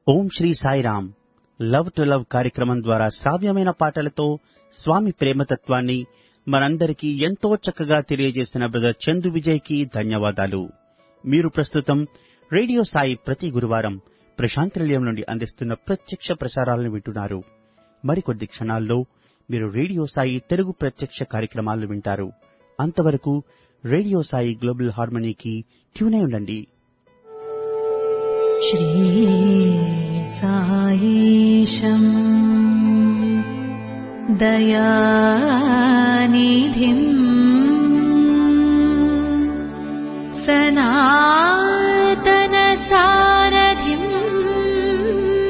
Om Shri Sairam love to love కార్యక్రమం ద్వారా శ్రావ్యమైన పాటలతో స్వామి ప్రేమతత్వాన్ని మనందరికీ ఎంతో చక్కగా తెలియజేసిన బ్రదర్ చందు విజయ్కి ధన్యవాదాలు మీరు ప్రస్తుతం రేడియో సాయి ప్రతి గురువారం ప్రశాంత్ నిలయం నుండి అందిస్తున్న ప్రత్యక్ష ప్రసారాలను వింటున్నారు మరికొద్ది క్షణాల్లో మీరు రేడియో సాయి తెలుగు ప్రత్యక్ష కార్యక్రమాలను వింటారు అంతవరకు రేడియో సాయి గ్లోబల్ హార్మనీకి ట్యూనే ఉండండి श्रीसायीशम् दयानिधिम् सनातनसारथिम्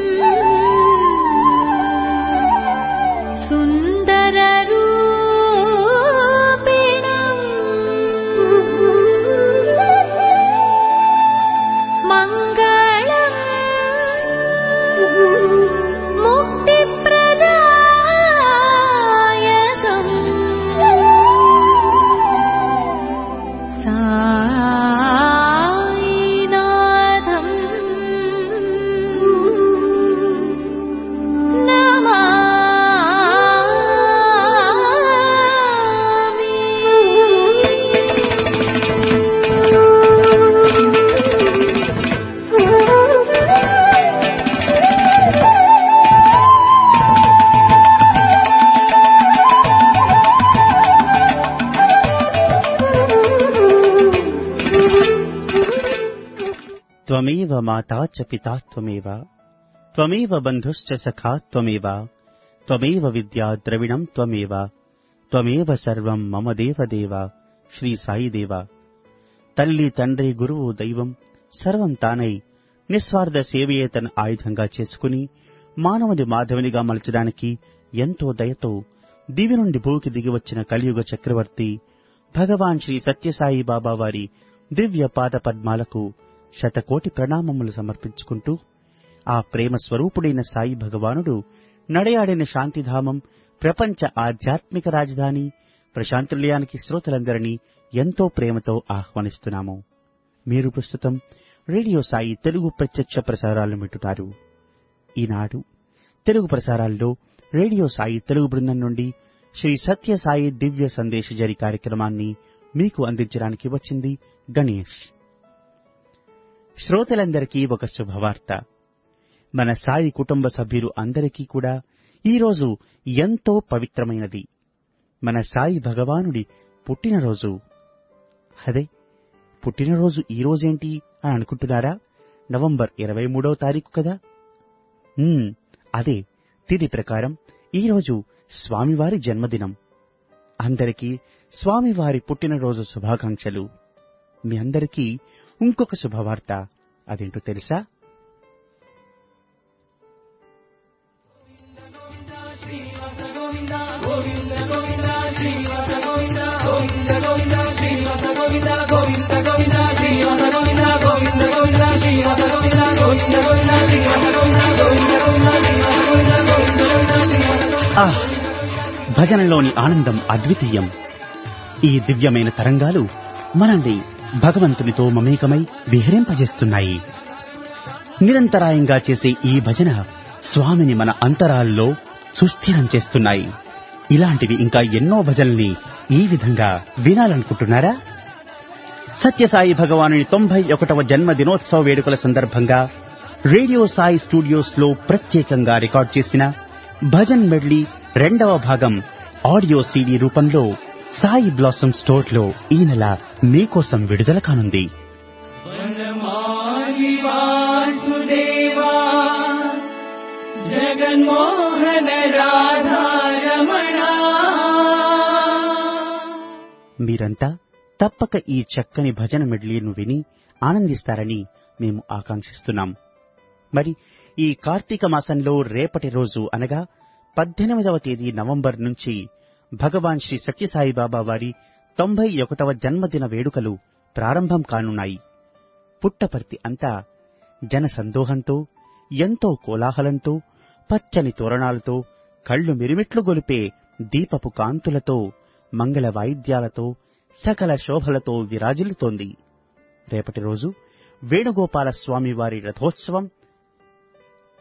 सुन्दररूपिणम् मङ्गलम् मुक्तिप्रदायकम् सायिनाथम् త్వమేవ మాతా చ పితా త్వమేవ త్వమేవ బంధుశ్చ సఖా త్వమేవ త్వమేవ విద్యా ద్రవిణం త్వమేవ త్వమేవ సర్వం మమ దేవదేవ శ్రీ సాయిదేవ తల్లి తండ్రి గురువు దైవం సర్వం తానై నిస్వార్థ సేవయే తన ఆయుధంగా చేసుకుని మానవుని మాధవునిగా మలచడానికి ఎంతో దయతో దివి నుండి భూకి దిగివచ్చిన కలియుగ చక్రవర్తి భగవాన్ శ్రీ సత్యసాయి బాబా వారి దివ్య పాద పద్మాలకు శతకోటి ప్రణామములు సమర్పించుకుంటూ ఆ ప్రేమ స్వరూపుడైన సాయి భగవానుడు నడయాడిన శాంతిధామం ప్రపంచ ఆధ్యాత్మిక రాజధాని ప్రశాంతినిలయానికి శ్రోతలందరినీ ఎంతో ప్రేమతో ఆహ్వానిస్తున్నాము మీరు ప్రస్తుతం రేడియో సాయి తెలుగు ప్రత్యక్ష ప్రసారాలను వింటున్నారు ఈనాడు తెలుగు ప్రసారాల్లో రేడియో సాయి తెలుగు బృందం నుండి శ్రీ సత్య సాయి దివ్య సందేశ జరి కార్యక్రమాన్ని మీకు అందించడానికి వచ్చింది గణేష్ శ్రోతలందరికీ ఒక శుభవార్త మన సాయి కుటుంబ సభ్యులు అందరికీ కూడా ఈరోజు ఎంతో పవిత్రమైనది మన సాయి భగవానుడి పుట్టినరోజు అదే పుట్టినరోజు ఈ రోజేంటి అని అనుకుంటున్నారా నవంబర్ ఇరవై మూడవ తారీఖు కదా ఉమ్, అదే తిథి ప్రకారం ఈరోజు స్వామివారి జన్మదినం అందరికీ స్వామివారి పుట్టినరోజు శుభాకాంక్షలు మీ అందరికీ ఇంకొక శుభవార్త అదేంటో తెలుసా ఆహ్ భజనలోని ఆనందం అద్వితీయం ఈ దివ్యమైన తరంగాలు మనల్ని భగవంతునితో మమేకమై విహరింపజేస్తున్నాయి నిరంతరాయంగా చేసే ఈ భజన స్వామిని మన అంతరాల్లో సుస్థిరం చేస్తున్నాయి ఇలాంటివి ఇంకా ఎన్నో భజనల్ని ఈ విధంగా వినాలనుకుంటున్నారా సత్యసాయి భగవానుని తొంభై ఒకటవ జన్మదినోత్సవ వేడుకల సందర్భంగా రేడియో సాయి స్టూడియోస్ లో ప్రత్యేకంగా రికార్డ్ చేసిన భజన్ మెడ్లీ రెండవ భాగం ఆడియో సీడీ రూపంలో సాయి బ్లాసమ్ స్టోర్ లో ఈ నెల మీకోసం విడుదల కానుంది వనమాలి వాసుదేవా జగన్మోహన రాధారమణ మీరంతా తప్పక ఈ చక్కని భజన మెడ్లీను విని ఆనందిస్తారని మేము ఆకాంక్షిస్తున్నాం మరి ఈ కార్తీక మాసంలో రేపటి రోజు అనగా పద్దెనిమిదవ తేదీ నవంబర్ నుంచి భగవాన్ శ్రీ సత్యసాయి బాబా వారి తొంభై ఒకటవ జన్మదిన వేడుకలు ప్రారంభం కానున్నాయి పుట్టపర్తి అంతా జన సందోహంతో ఎంతో కోలాహలంతో పచ్చని తోరణాలతో కళ్ళు మిరిమిట్లు గొలిపే దీపపు కాంతులతో మంగళ వాయిద్యాలతో సకల శోభలతో విరాజిల్లుతోంది రేపటి రోజు వేణుగోపాల స్వామి వారి రథోత్సవం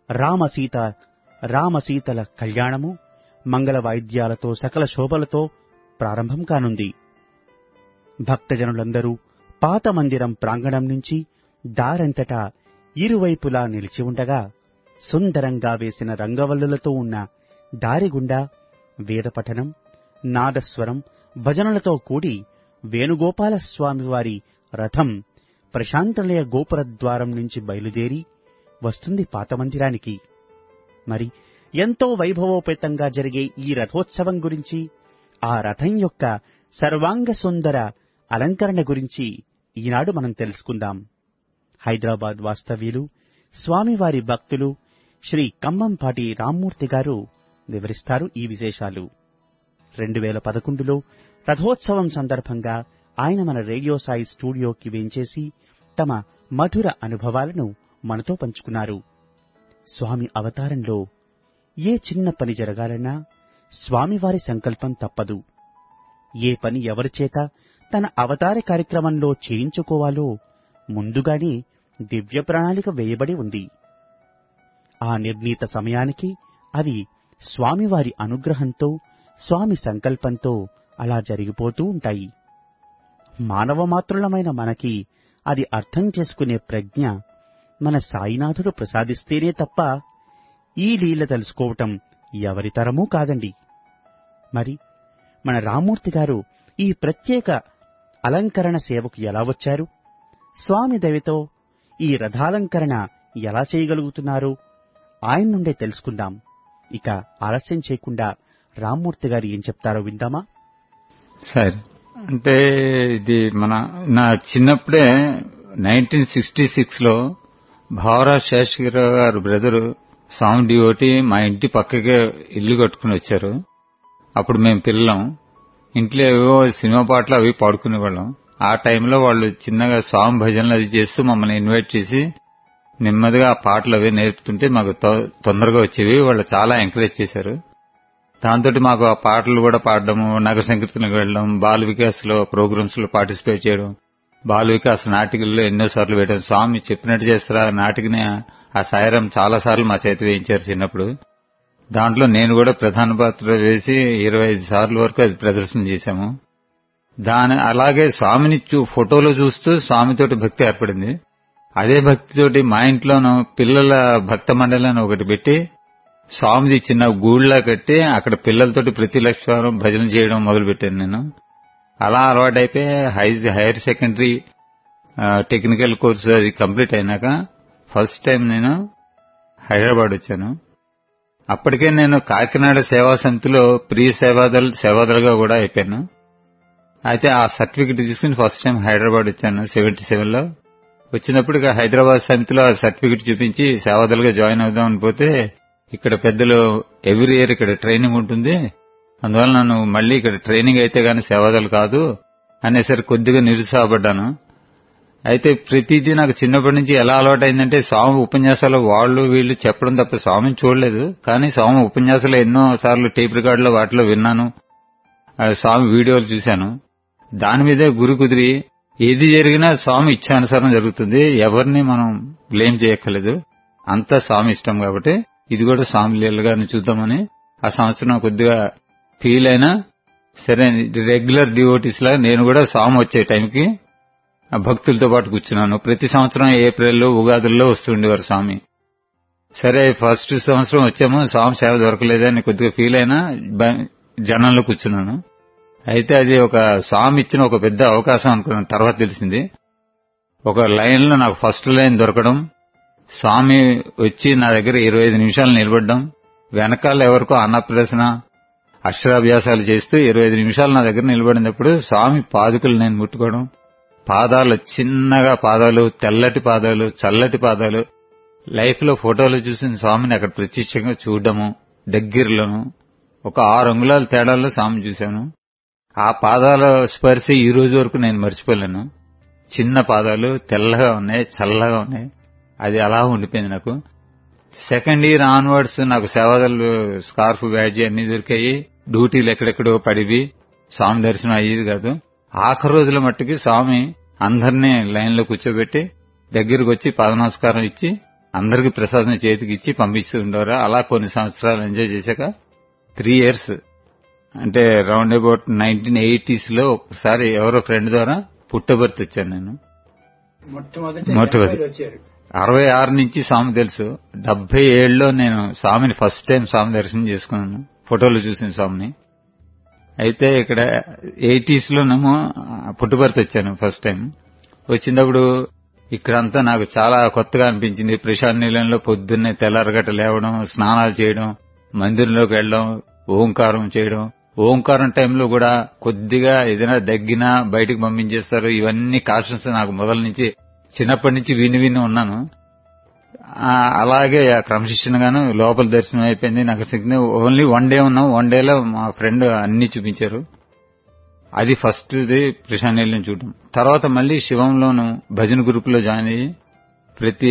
రామ సీత రామ సీతల కళ్యాణము మంగళ వాయిద్యాలతో సకల శోభలతో ప్రారంభం కానుంది భక్తజనులందరూ పాత మందిరం ప్రాంగణం నుంచి దారంతటా ఇరువైపులా నిలిచి ఉండగా సుందరంగా వేసిన రంగవల్లులతో ఉన్న దారి గుండా వేదపఠనం నాదస్వరం భజనలతో కూడి వేణుగోపాల స్వామివారి రథం ప్రశాంతలయ గోపుర ద్వారం నుంచి బయలుదేరి వస్తుంది పాత మందిరానికి మరి ఎంతో వైభవోపేతంగా జరిగే ఈ రథోత్సవం గురించి ఆ రథం యొక్క సర్వాంగ సుందర అలంకరణ గురించి ఈనాడు మనం తెలుసుకుందాం హైదరాబాద్ వాస్తవ్యులు స్వామివారి భక్తులు శ్రీ కంబంపాటి రామ్మూర్తి గారు వివరిస్తారు ఈ విశేషాలు రెండు వేల పదకొండులో రథోత్సవం సందర్భంగా ఆయన మన రేడియో సాయి స్టూడియోకి వేంచేసి తమ మధుర అనుభవాలను మనతో పంచుకున్నారు స్వామి అవతారంలో ఏ చిన్న పని జరగాలన్నా స్వామివారి సంకల్పం తప్పదు ఏ పని ఎవరిచేత తన అవతార కార్యక్రమంలో చేయించుకోవాలో ముందుగానే దివ్య ప్రణాళిక వేయబడి ఉంది ఆ నిర్ణీత సమయానికి అది స్వామివారి అనుగ్రహంతో స్వామి సంకల్పంతో అలా జరిగిపోతూ ఉంటాయి మానవ మాత్రులమైన మనకి అది అర్థం చేసుకునే ప్రజ్ఞ మన సాయినాథుడు ప్రసాదిస్తేనే తప్ప ఈ లీల తెలుసుకోవటం ఎవరితరమూ కాదండి మరి మన రామూర్తి గారు ఈ ప్రత్యేక అలంకరణ సేవకు ఎలా వచ్చారు స్వామి దయతో ఈ రథాలంకరణ ఎలా చేయగలుగుతున్నారు ఆయన నుండే తెలుసుకుందాం ఇక ఆలస్యం చేయకుండా రామ్మూర్తి గారు ఏం చెప్తారో విందామా సరే అంటే ఇది మన నా చిన్నప్పుడే నైన్టీన్ సిక్స్టీ సిక్స్ లో భావరాజ్ శేషగిరావు గారు బ్రదరు స్వామి డిఓటి మా ఇంటి పక్కకే ఇల్లు కట్టుకుని వచ్చారు అప్పుడు మేము పిల్లం ఇంట్లో ఏవో సినిమా పాటలు అవి పాడుకునేవాళ్ళం ఆ టైంలో వాళ్ళు చిన్నగా స్వామి భజనలు అది చేస్తూ మమ్మల్ని ఇన్వైట్ చేసి నెమ్మదిగా ఆ పాటలు అవి నేర్పుతుంటే మాకు తొ- తొందరగా వచ్చేవి వాళ్ళు చాలా ఎంకరేజ్ చేశారు దాంతో మాకు ఆ పాటలు కూడా పాడడం నగర సంకీర్తనకు వెళ్ళడం బాల వికాస్ లో ప్రోగ్రామ్స్ లో పార్టిసిపేట్ చేయడం బాల వికాస్ నాటికల్లో ఎన్నోసార్లు వేయడం స్వామి చెప్పినట్టు చేస్తారా ఆ నాటికని ఆ సాయిరం చాలా సార్లు మా చేతి వేయించారు చిన్నప్పుడు దాంట్లో నేను కూడా ప్రధాన పాత్ర వేసి ఇరవై ఐదు సార్లు వరకు అది ప్రదర్శన చేశాము దాని అలాగే స్వామిని చూ ఫోటోలో చూస్తూ స్వామితోటి భక్తి ఏర్పడింది అదే భక్తితోటి మా ఇంట్లోనూ పిల్లల భక్త మండలి అని ఒకటి పెట్టి స్వామిది చిన్న గూళ్ళ కట్టి అక్కడ పిల్లలతోటి ప్రతి లక్షవారం భజన చేయడం మొదలుపెట్టాను నేను అలా అలవాటైపోయి high higher secondary technical course అది కంప్లీట్ అయినాక ఫస్ట్ టైం నేను హైదరాబాద్ వచ్చాను అప్పటికే నేను కాకినాడ సేవా సమితిలో ప్రీ సేవాదల్ సేవాదలుగా కూడా అయిపోయాను అయితే ఆ సర్టిఫికెట్ తీసుకుని ఫస్ట్ టైం హైదరాబాద్ వచ్చాను సెవెంటీ సెవెన్ లో వచ్చినప్పుడు ఇక్కడ హైదరాబాద్ సమితిలో ఆ సర్టిఫికెట్ చూపించి సేవాదలుగా జాయిన్ అవుదాం అని పోతే ఇక్కడ పెద్దలు ఎవ్రీ ఇయర్ ఇక్కడ ట్రైనింగ్ ఉంటుంది అందువల్ల నన్ను మళ్ళీ ఇక్కడ ట్రైనింగ్ అయితే గాని సేవాదలు కాదు అనేసరికి కొద్దిగా నిరుత్సాహపడ్డాను అయితే ప్రతిదీ నాకు చిన్నప్పటి నుంచి ఎలా అలవాటైందంటే స్వామి ఉపన్యాసాలు వాళ్ళు వీళ్ళు చెప్పడం తప్ప స్వామిని చూడలేదు కానీ స్వామి ఉపన్యాసాలు ఎన్నో సార్లు టేప్ రికార్డులో వాటిలో విన్నాను ఆ స్వామి వీడియోలు చూశాను దాని మీదే గురి కుదిరి ఏది జరిగినా స్వామి ఇచ్చానుసారం జరుగుతుంది ఎవరిని మనం బ్లేమ్ చేయక్కర్లేదు అంతా స్వామి ఇష్టం కాబట్టి ఇది కూడా స్వామి లీలగా చూద్దామని ఆ సంవత్సరం కొద్దిగా ఫీల్ అయినా సరే రెగ్యులర్ డివోటీస్ లాగా నేను కూడా స్వామి వచ్చే టైంకి ఆ భక్తులతో పాటు కూర్చున్నాను ప్రతి సంవత్సరం ఏప్రిల్లో ఉగాదుల్లో వస్తుండేవారు స్వామి సరే ఫస్ట్ సంవత్సరం వచ్చాము స్వామి సేవ దొరకలేదని కొద్దిగా ఫీల్ అయినా బ- జనంలో కూర్చున్నాను అయితే అది ఒక స్వామి ఇచ్చిన ఒక పెద్ద అవకాశం అనుకున్నాను తర్వాత తెలిసింది ఒక లైన్ లో నాకు ఫస్ట్ లైన్ దొరకడం స్వామి వచ్చి నా దగ్గర ఇరవై ఐదు నిమిషాలు నిలబడ్డం వెనకాల ఎవరికో అన్నప్రదర్శన అక్షరాభ్యాసాలు చేస్తూ ఇరవై ఐదు నిమిషాలు నా దగ్గర నిలబడినప్పుడు స్వామి పాదుకలు నేను ముట్టుకోవడం పాదాలు చిన్నగా పాదాలు తెల్లటి పాదాలు చల్లటి పాదాలు లైఫ్ లో ఫోటోలు చూసిన స్వామిని అక్కడ ప్రత్యక్షంగా చూడడము దగ్గరలోను ఒక ఆరు అంగుళాల తేడాల్లో స్వామి చూశాను ఆ పాదాల స్పర్శ ఈ రోజు వరకు నేను మర్చిపోలేను చిన్న పాదాలు తెల్లగా ఉన్నాయి చల్లగా ఉన్నాయి అది అలా ఉండిపోయింది నాకు సెకండ్ ఇయర్ ఆన్వర్డ్స్ నాకు సేవాదలు స్కార్ఫ్ బ్యాడ్జీ అన్ని దొరికాయి డ్యూటీలు ఎక్కడెక్కడో పడివి స్వామి దర్శనం అయ్యేది కాదు ఆఖరి రోజుల మట్టుకి స్వామి అందరినీ లైన్ లో కూర్చోబెట్టి దగ్గరకు వచ్చి పాద నమస్కారం ఇచ్చి అందరికి ప్రసాదం చేతికి ఇచ్చి పంపిస్తూ ఉండేవారు అలా కొన్ని సంవత్సరాలు ఎంజాయ్ చేశాక త్రీ ఇయర్స్ అంటే రౌండ్ అబౌట్ నైన్టీన్ ఎయిటీస్ లో ఒకసారి ఎవరో ఫ్రెండ్ ద్వారా పుట్టబర్తి వచ్చాను నేను మొట్టమొదటి మొట్టమొదటి. డెబ్బైలో వచ్చారు అరవై ఆరు నుంచి స్వామి తెలుసు డెబ్బై ఏడులో నేను స్వామిని ఫస్ట్ టైం స్వామి దర్శనం చేసుకున్నాను ఫోటోలు చూసిన స్వామిని అయితే ఇక్కడ ఎయిటీస్ లోనేమో పుట్టుబర్తి వచ్చాను ఫస్ట్ టైం వచ్చినప్పుడు ఇక్కడంతా నాకు చాలా కొత్తగా అనిపించింది ప్రశాంత్ నీలంలో పొద్దున్నే తెల్లారగట్ట లేవడం స్నానాలు చేయడం మందిరంలోకి వెళ్ళడం ఓంకారం చేయడం ఓంకారం టైంలో కూడా కొద్దిగా ఏదైనా దగ్గినా బయటకు పంపించేస్తారు ఇవన్నీ కాషన్స్ నాకు మొదల నుంచి చిన్నప్పటి నుంచి విని విని ఉన్నాను ఆ, అలాగే ఆ క్రమశిక్షణగాను లోపల దర్శనం అయిపోయింది నాకు సిగ్నల్ ఓన్లీ వన్ డే ఉన్నాం వన్ డేలో మా ఫ్రెండ్ అన్ని చూపించారు అది ఫస్ట్ ప్రశాంత్ నీళ్ళని చూడడం తర్వాత మళ్ళీ శివంలోను భజన గ్రూప్ లో జాయిన్ అయ్యి ప్రతి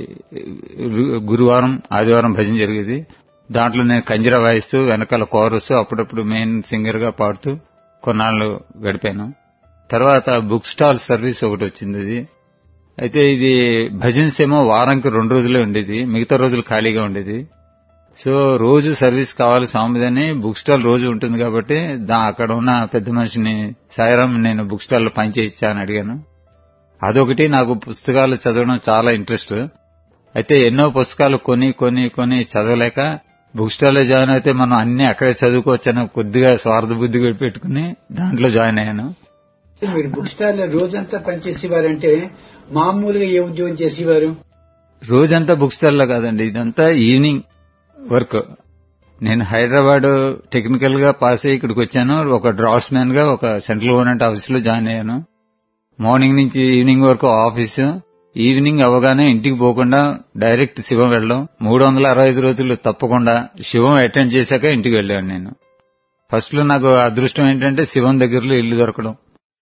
రు- గురువారం ఆదివారం భజన జరిగేది దాంట్లో నేను కంజర వాయిస్తూ వెనకాల కోరస్ అప్పుడప్పుడు మెయిన్ సింగర్ గా పాడుతూ కొన్నాళ్ళు గడిపాను తర్వాత బుక్ స్టాల్ సర్వీస్ ఒకటి వచ్చింది అది అయితే ఇది భజన్స్ ఏమో వారానికి రెండు రోజులే ఉండేది మిగతా రోజులు ఖాళీగా ఉండేది సో రోజు సర్వీస్ కావాలి స్వామిదని బుక్ స్టాల్ రోజు ఉంటుంది కాబట్టి దా అక్కడ ఉన్న పెద్ద మనిషిని సాయిరామ్ నేను బుక్ స్టాల్ లో పనిచేయించా అని అడిగాను అదొకటి నాకు పుస్తకాలు చదవడం చాలా ఇంట్రెస్ట్ అయితే ఎన్నో పుస్తకాలు కొని కొని కొని చదవలేక బుక్ స్టాల్ లో జాయిన్ అయితే మనం అన్ని అక్కడే చదువుకోవచ్చని కొద్దిగా స్వార్థ బుద్ధి పెట్టుకుని దాంట్లో జాయిన్ అయ్యాను మీరు బుక్ స్టాల్ లో రోజంతా పనిచేసేవారంటే మామూలుగా ఏ ఉద్యోగం చేసేవారు రోజంతా బుక్ స్టాల్ లో కాదండి ఇదంతా ఈవినింగ్ వర్క్ నేను హైదరాబాద్ టెక్నికల్ గా పాస్ అయ్యి ఇక్కడికి వచ్చాను ఒక డ్రాఫ్ట్స్ మ్యాన్ గా ఒక సెంట్రల్ గవర్నమెంట్ ఆఫీస్ లో జాయిన్ అయ్యాను మార్నింగ్ నుంచి ఈవినింగ్ వరకు ఆఫీసు ఈవినింగ్ అవగానే ఇంటికి పోకుండా డైరెక్ట్ శివం వెళ్ళడం మూడు వందల అరవై ఐదు రోజులు తప్పకుండా శివం అటెండ్ చేశాక ఇంటికి వెళ్ళాను నేను ఫస్ట్ లో నాకు అదృష్టం ఏంటంటే శివం దగ్గరలో ఇల్లు దొరకడం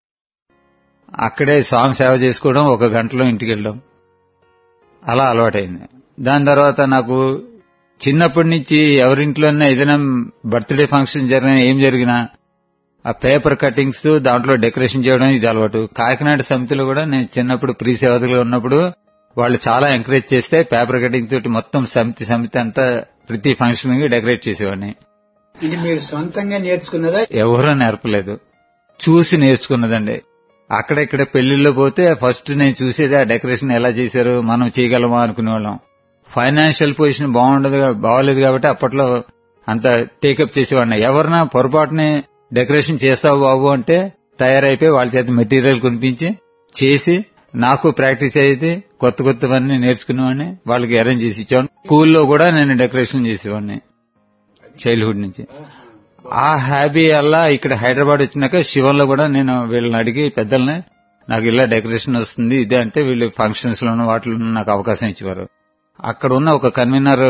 అక్కడే స్వామి సేవ చేసుకోవడం ఒక గంటలో ఇంటికి వెళ్ళడం అలా అలవాటైంది దాని తర్వాత నాకు చిన్నప్పటి నుంచి ఎవరింట్లోనే ఏదైనా బర్త్డే ఫంక్షన్ జరిగినా ఏం జరిగినా ఆ పేపర్ కటింగ్స్ దాంట్లో డెకరేషన్ చేయడం ఇది అలవాటు కాకినాడ సమితిలో కూడా నేను చిన్నప్పుడు ప్రీ సేవకులు ఉన్నప్పుడు వాళ్ళు చాలా ఎంకరేజ్ చేస్తే పేపర్ కటింగ్ తోటి మొత్తం సమితి సమితి అంతా ప్రతి ఫంక్షన్ కి డెకరేట్ చేసేవాడిని ఇది మీరు సొంతంగా నేర్చుకున్నదా ఎవరూ నేర్పలేదు చూసి నేర్చుకున్నదండి అక్కడెక్కడ పెళ్లిళ్ళు పోతే ఫస్ట్ నేను చూసేది ఆ డెకరేషన్ ఎలా చేశారు మనం చేయగలమా అనుకునేవాళ్ళం ఫైనాన్షియల్ పొజిషన్ బాగుండదు బాగోలేదు కాబట్టి అప్పట్లో అంత టేకప్ చేసేవాడిని ఎవరన్నా పొరపాటుని డెకరేషన్ చేస్తావు బాబు అంటే తయారైపోయి వాళ్ళ చేత మెటీరియల్ కొనిపించి చేసి నాకు ప్రాక్టీస్ అయితే కొత్త కొత్తవన్నీ నేర్చుకునేవాడిని వాళ్ళకి అరేంజ్ చేసి ఇచ్చేవాడిని స్కూల్లో కూడా నేను డెకరేషన్ చేసేవాడిని చైల్డ్హుడ్ నుంచి ఆ హ్యాబీ అలా ఇక్కడ హైదరాబాద్ వచ్చినాక శివంలో కూడా నేను వీళ్ళని అడిగి పెద్దల్ని నాకు ఇలా డెకరేషన్ వస్తుంది ఇదే అంటే వీళ్ళు ఫంక్షన్స్ లోను వాటిలోనూ నాకు అవకాశం ఇచ్చేవారు అక్కడ ఉన్న ఒక కన్వీనర్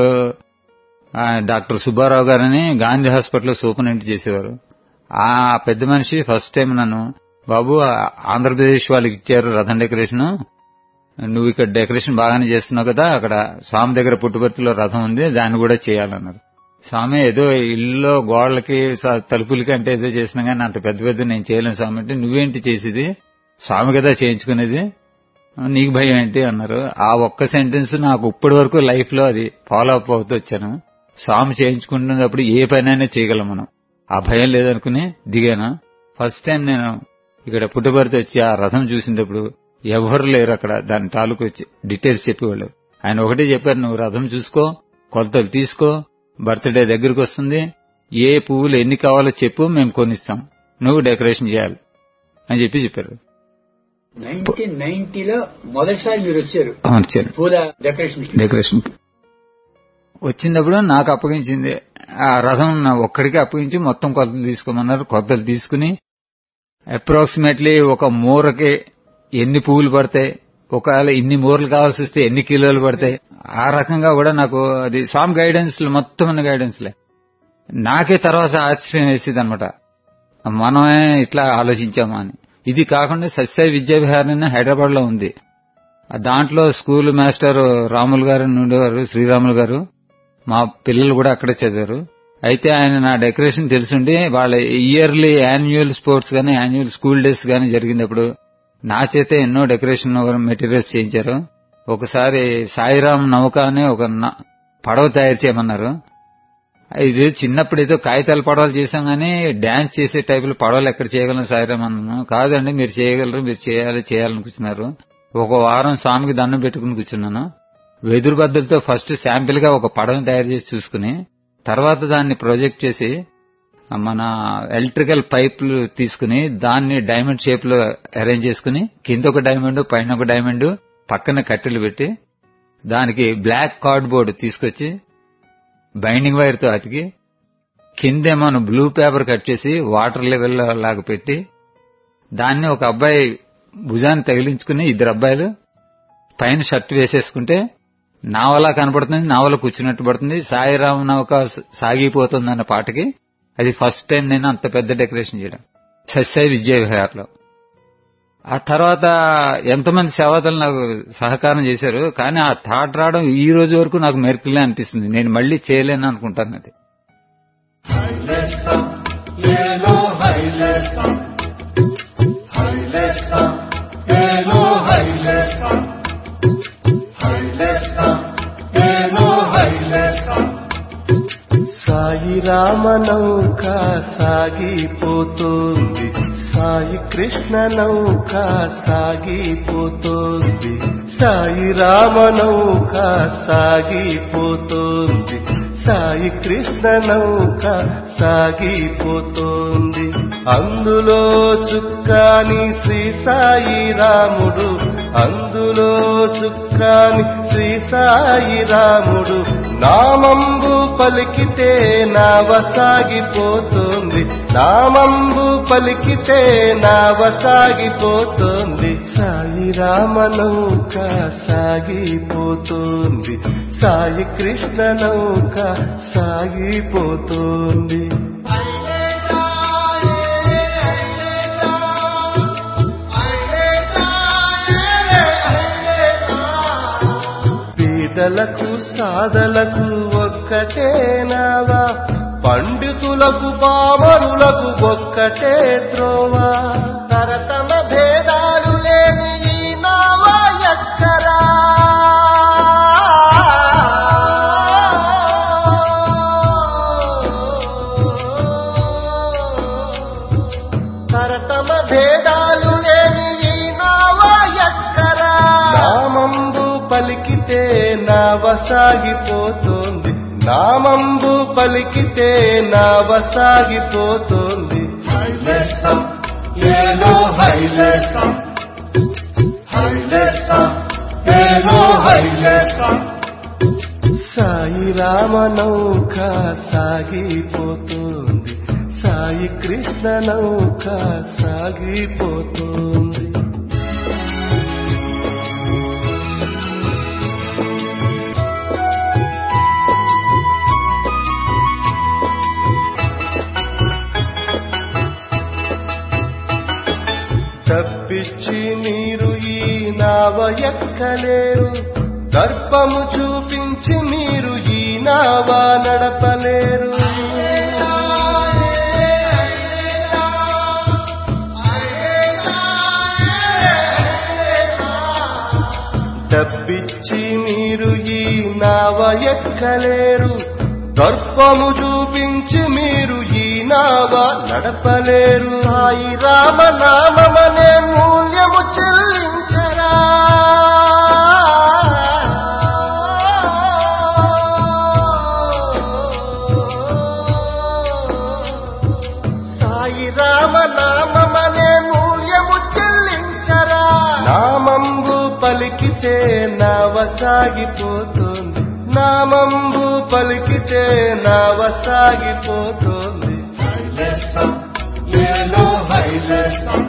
ఆ, డాక్టర్ సుబ్బారావు గారని గాంధీ హాస్పిటల్లో సూపరింటెండెంట్ చేసేవారు ఆ పెద్ద మనిషి ఫస్ట్ టైం నన్ను బాబు ఆ ఆంధ్రప్రదేశ్ వాళ్ళకి ఇచ్చారు రథం డెకరేషన్ నువ్వు ఇక్కడ డెకరేషన్ బాగానే చేస్తున్నావు కదా అక్కడ స్వామి దగ్గర పుట్టుబర్తిలో రథం ఉంది దాన్ని కూడా చేయాలన్నారు స్వామి ఏదో ఇల్లులో గోడలకి స- తలుపులకి అంటే ఏదో చేసినా కానీ అంత పెద్ద పెద్ద నేను చేయలేను స్వామి అంటే నువ్వేంటి చేసేది స్వామి కదా చేయించుకునేది నీకు భయం ఏంటి అన్నారు ఆ ఒక్క సెంటెన్స్ నాకు ఇప్పటి వరకు లైఫ్ లో అది ఫాలో అప్ అవుతూ వచ్చాను స్వామి చేయించుకుంటున్నప్పుడు ఏ పనైనా చేయగలం మనం ఆ భయం లేదనుకుని దిగాను ఫస్ట్ టైం నేను ఇక్కడ పుట్టుబడితే వచ్చి ఆ రథం చూసినప్పుడు ఎవరు లేరు అక్కడ దాని తాలూకు వచ్చి డీటెయిల్స్ చెప్పేవాళ్ళు ఆయన ఒకటే చెప్పారు నువ్వు రథం చూసుకో కొలతలు తీసుకో బర్త్డే దగ్గరకు వస్తుంది ఏ పువ్వులు ఎన్ని కావాలో చెప్పు మేము కొనిస్తాం నువ్వు డెకరేషన్ చేయాలి అని చెప్పి చెప్పారు నైన్టీన్ నైన్టీలో మొదటిసారి మీరు వచ్చారు అవును చెప్పారు పూల డెకరేషన్ డెకరేషన్ వచ్చినప్పుడు నాకు అప్పగించింది ఆ రథం నా ఒక్కడికి అప్పగించి మొత్తం కొలతలు తీసుకోమన్నారు కొలతలు తీసుకుని అప్రాక్సిమేట్లీ ఒక మూరకి ఎన్ని పువ్వులు పడతాయి ఒకవేళ ఇన్ని మూరలు కావాల్సి వస్తే ఎన్ని కిలోలు పడతాయి ఆ రకంగా కూడా నాకు అది స్వామి గైడెన్స్ మొత్తం ఉన్న గైడెన్స్ లే నాకే తర్వాత ఆశ్చర్యం వేసేది అనమాట మనమే ఇట్లా ఆలోచించామా అని ఇది కాకుండా సత్సాయి విద్యావిహారం హైదరాబాద్ లో ఉంది ఆ దాంట్లో స్కూల్ మాస్టర్ రాములు గారు అని ఉండేవారు శ్రీరాములు గారు మా పిల్లలు కూడా అక్కడే చదివారు అయితే ఆయన నా డెకరేషన్ తెలుసుండి వాళ్ళ ఇయర్లీ యాన్యువల్ స్పోర్ట్స్ గానీ యాన్యువల్ స్కూల్ డేస్ గానీ జరిగినప్పుడు నా చేతే ఎన్నో డెకరేషన్ మెటీరియల్స్ చేయించారు ఒకసారి సాయిరాం నౌక అని ఒక న- పడవ తయారు చేయమన్నారు ఇది చిన్నప్పుడు ఏదో కాగితాల పడవలు చేశాం కానీ డాన్స్ చేసే టైపులో పడవలు ఎక్కడ చేయగలం సాయిరాం అన్నాను కాదండి మీరు చేయగలరు మీరు చేయాలి చేయాలని కూర్చున్నారు ఒక వారం స్వామికి దండం పెట్టుకుని కూర్చున్నాను వెదురు బద్దలతో ఫస్ట్ శాంపిల్ గా ఒక పడవని తయారు చేసి చూసుకుని తర్వాత దాన్ని ప్రొజెక్ట్ చేసి మన ఎలక్ట్రికల్ పైపులు తీసుకుని దాన్ని డైమండ్ షేప్ లో అరేంజ్ చేసుకుని కింద ఒక డైమండ్ పైన ఒక డైమండ్ పక్కన కట్టెలు పెట్టి దానికి బ్లాక్ కార్డ్బోర్డ్ తీసుకొచ్చి బైండింగ్ వైర్ తో అతికి కిందేమో బ్లూ పేపర్ కట్ చేసి వాటర్ లెవెల్ లాగా పెట్టి దాన్ని ఒక అబ్బాయి భుజాన్ని తగిలించుకుని ఇద్దరు అబ్బాయిలు పైన షర్ట్ వేసేసుకుంటే నావలా కనపడుతుంది నావల కూర్చున్నట్టు పడుతుంది సాయిరామ్ నౌక సాగిపోతుంది అన్న పాటకి అది ఫస్ట్ టైం నేను అంత పెద్ద డెకరేషన్ చేయడం సస్య విజయ విహార్లో ఆ తర్వాత ఎంతమంది సేవతలు నాకు సహకారం చేశారు కానీ ఆ థాట్ రావడం ఈ రోజు వరకు నాకు మెరుకులే అనిపిస్తుంది నేను మళ్ళీ చేయలేను అనుకుంటాను అది సాయి రామనౌక సాగిపోతోంది సాయి కృష్ణ నౌక సాగిపోతోంది సాయి రామనౌక సాగిపోతోంది సాయి కృష్ణ నౌక సాగిపోతోంది అందులో చుక్కాని శ్రీ సాయి రాముడు అందులో చుక్కాని శ్రీ సాయి రాముడు నామంబు పలికితే నావ సాగిపోతుంది నామంబు పలికితే నావ సాగిపోతుంది సాయి రామనౌక సాగిపోతుంది సాయి కృష్ణ నౌక సాగిపోతుంది పేదలకు సాదలకు ఒక్కటే నావా పండితులకు పామరులకు ఒక్కటే త్రోవా తరతమ భేదాలు లేని ఈ నావా ఎక్కరా తరతమ భేదాలు లేని ఈ నావా ఎక్కరా నామంబు పలికితే నావ సాగిపోతోంది నామంబు పలికితే నావ సాగిపోతోంది ఏలో హైలెసం ఏలో హైలెసం సాయి రామనౌక సాగిపోతుంది సాయి కృష్ణ నౌక సాగిపోతుంది తప్పించి మీరు ఈ నావ ఎక్కలేరు దర్పము చూపించి మీరు ఈ నావ నడపలేరు తప్పించి మీరు ఈ నావ ఎక్కలేరు దర్పము చూపించి మీరు ఈ నావ నడపలేరు సాయి రామ నామమనే మూల్యము చెల్లించరా సాయి రామ నామమనే మూల్యము చెల్లించరా నామంబు పలికితే నావ సాగిపోతుంది నామంబు పలికితే నావ సాగిపోతుంది ఏలో హైలెసం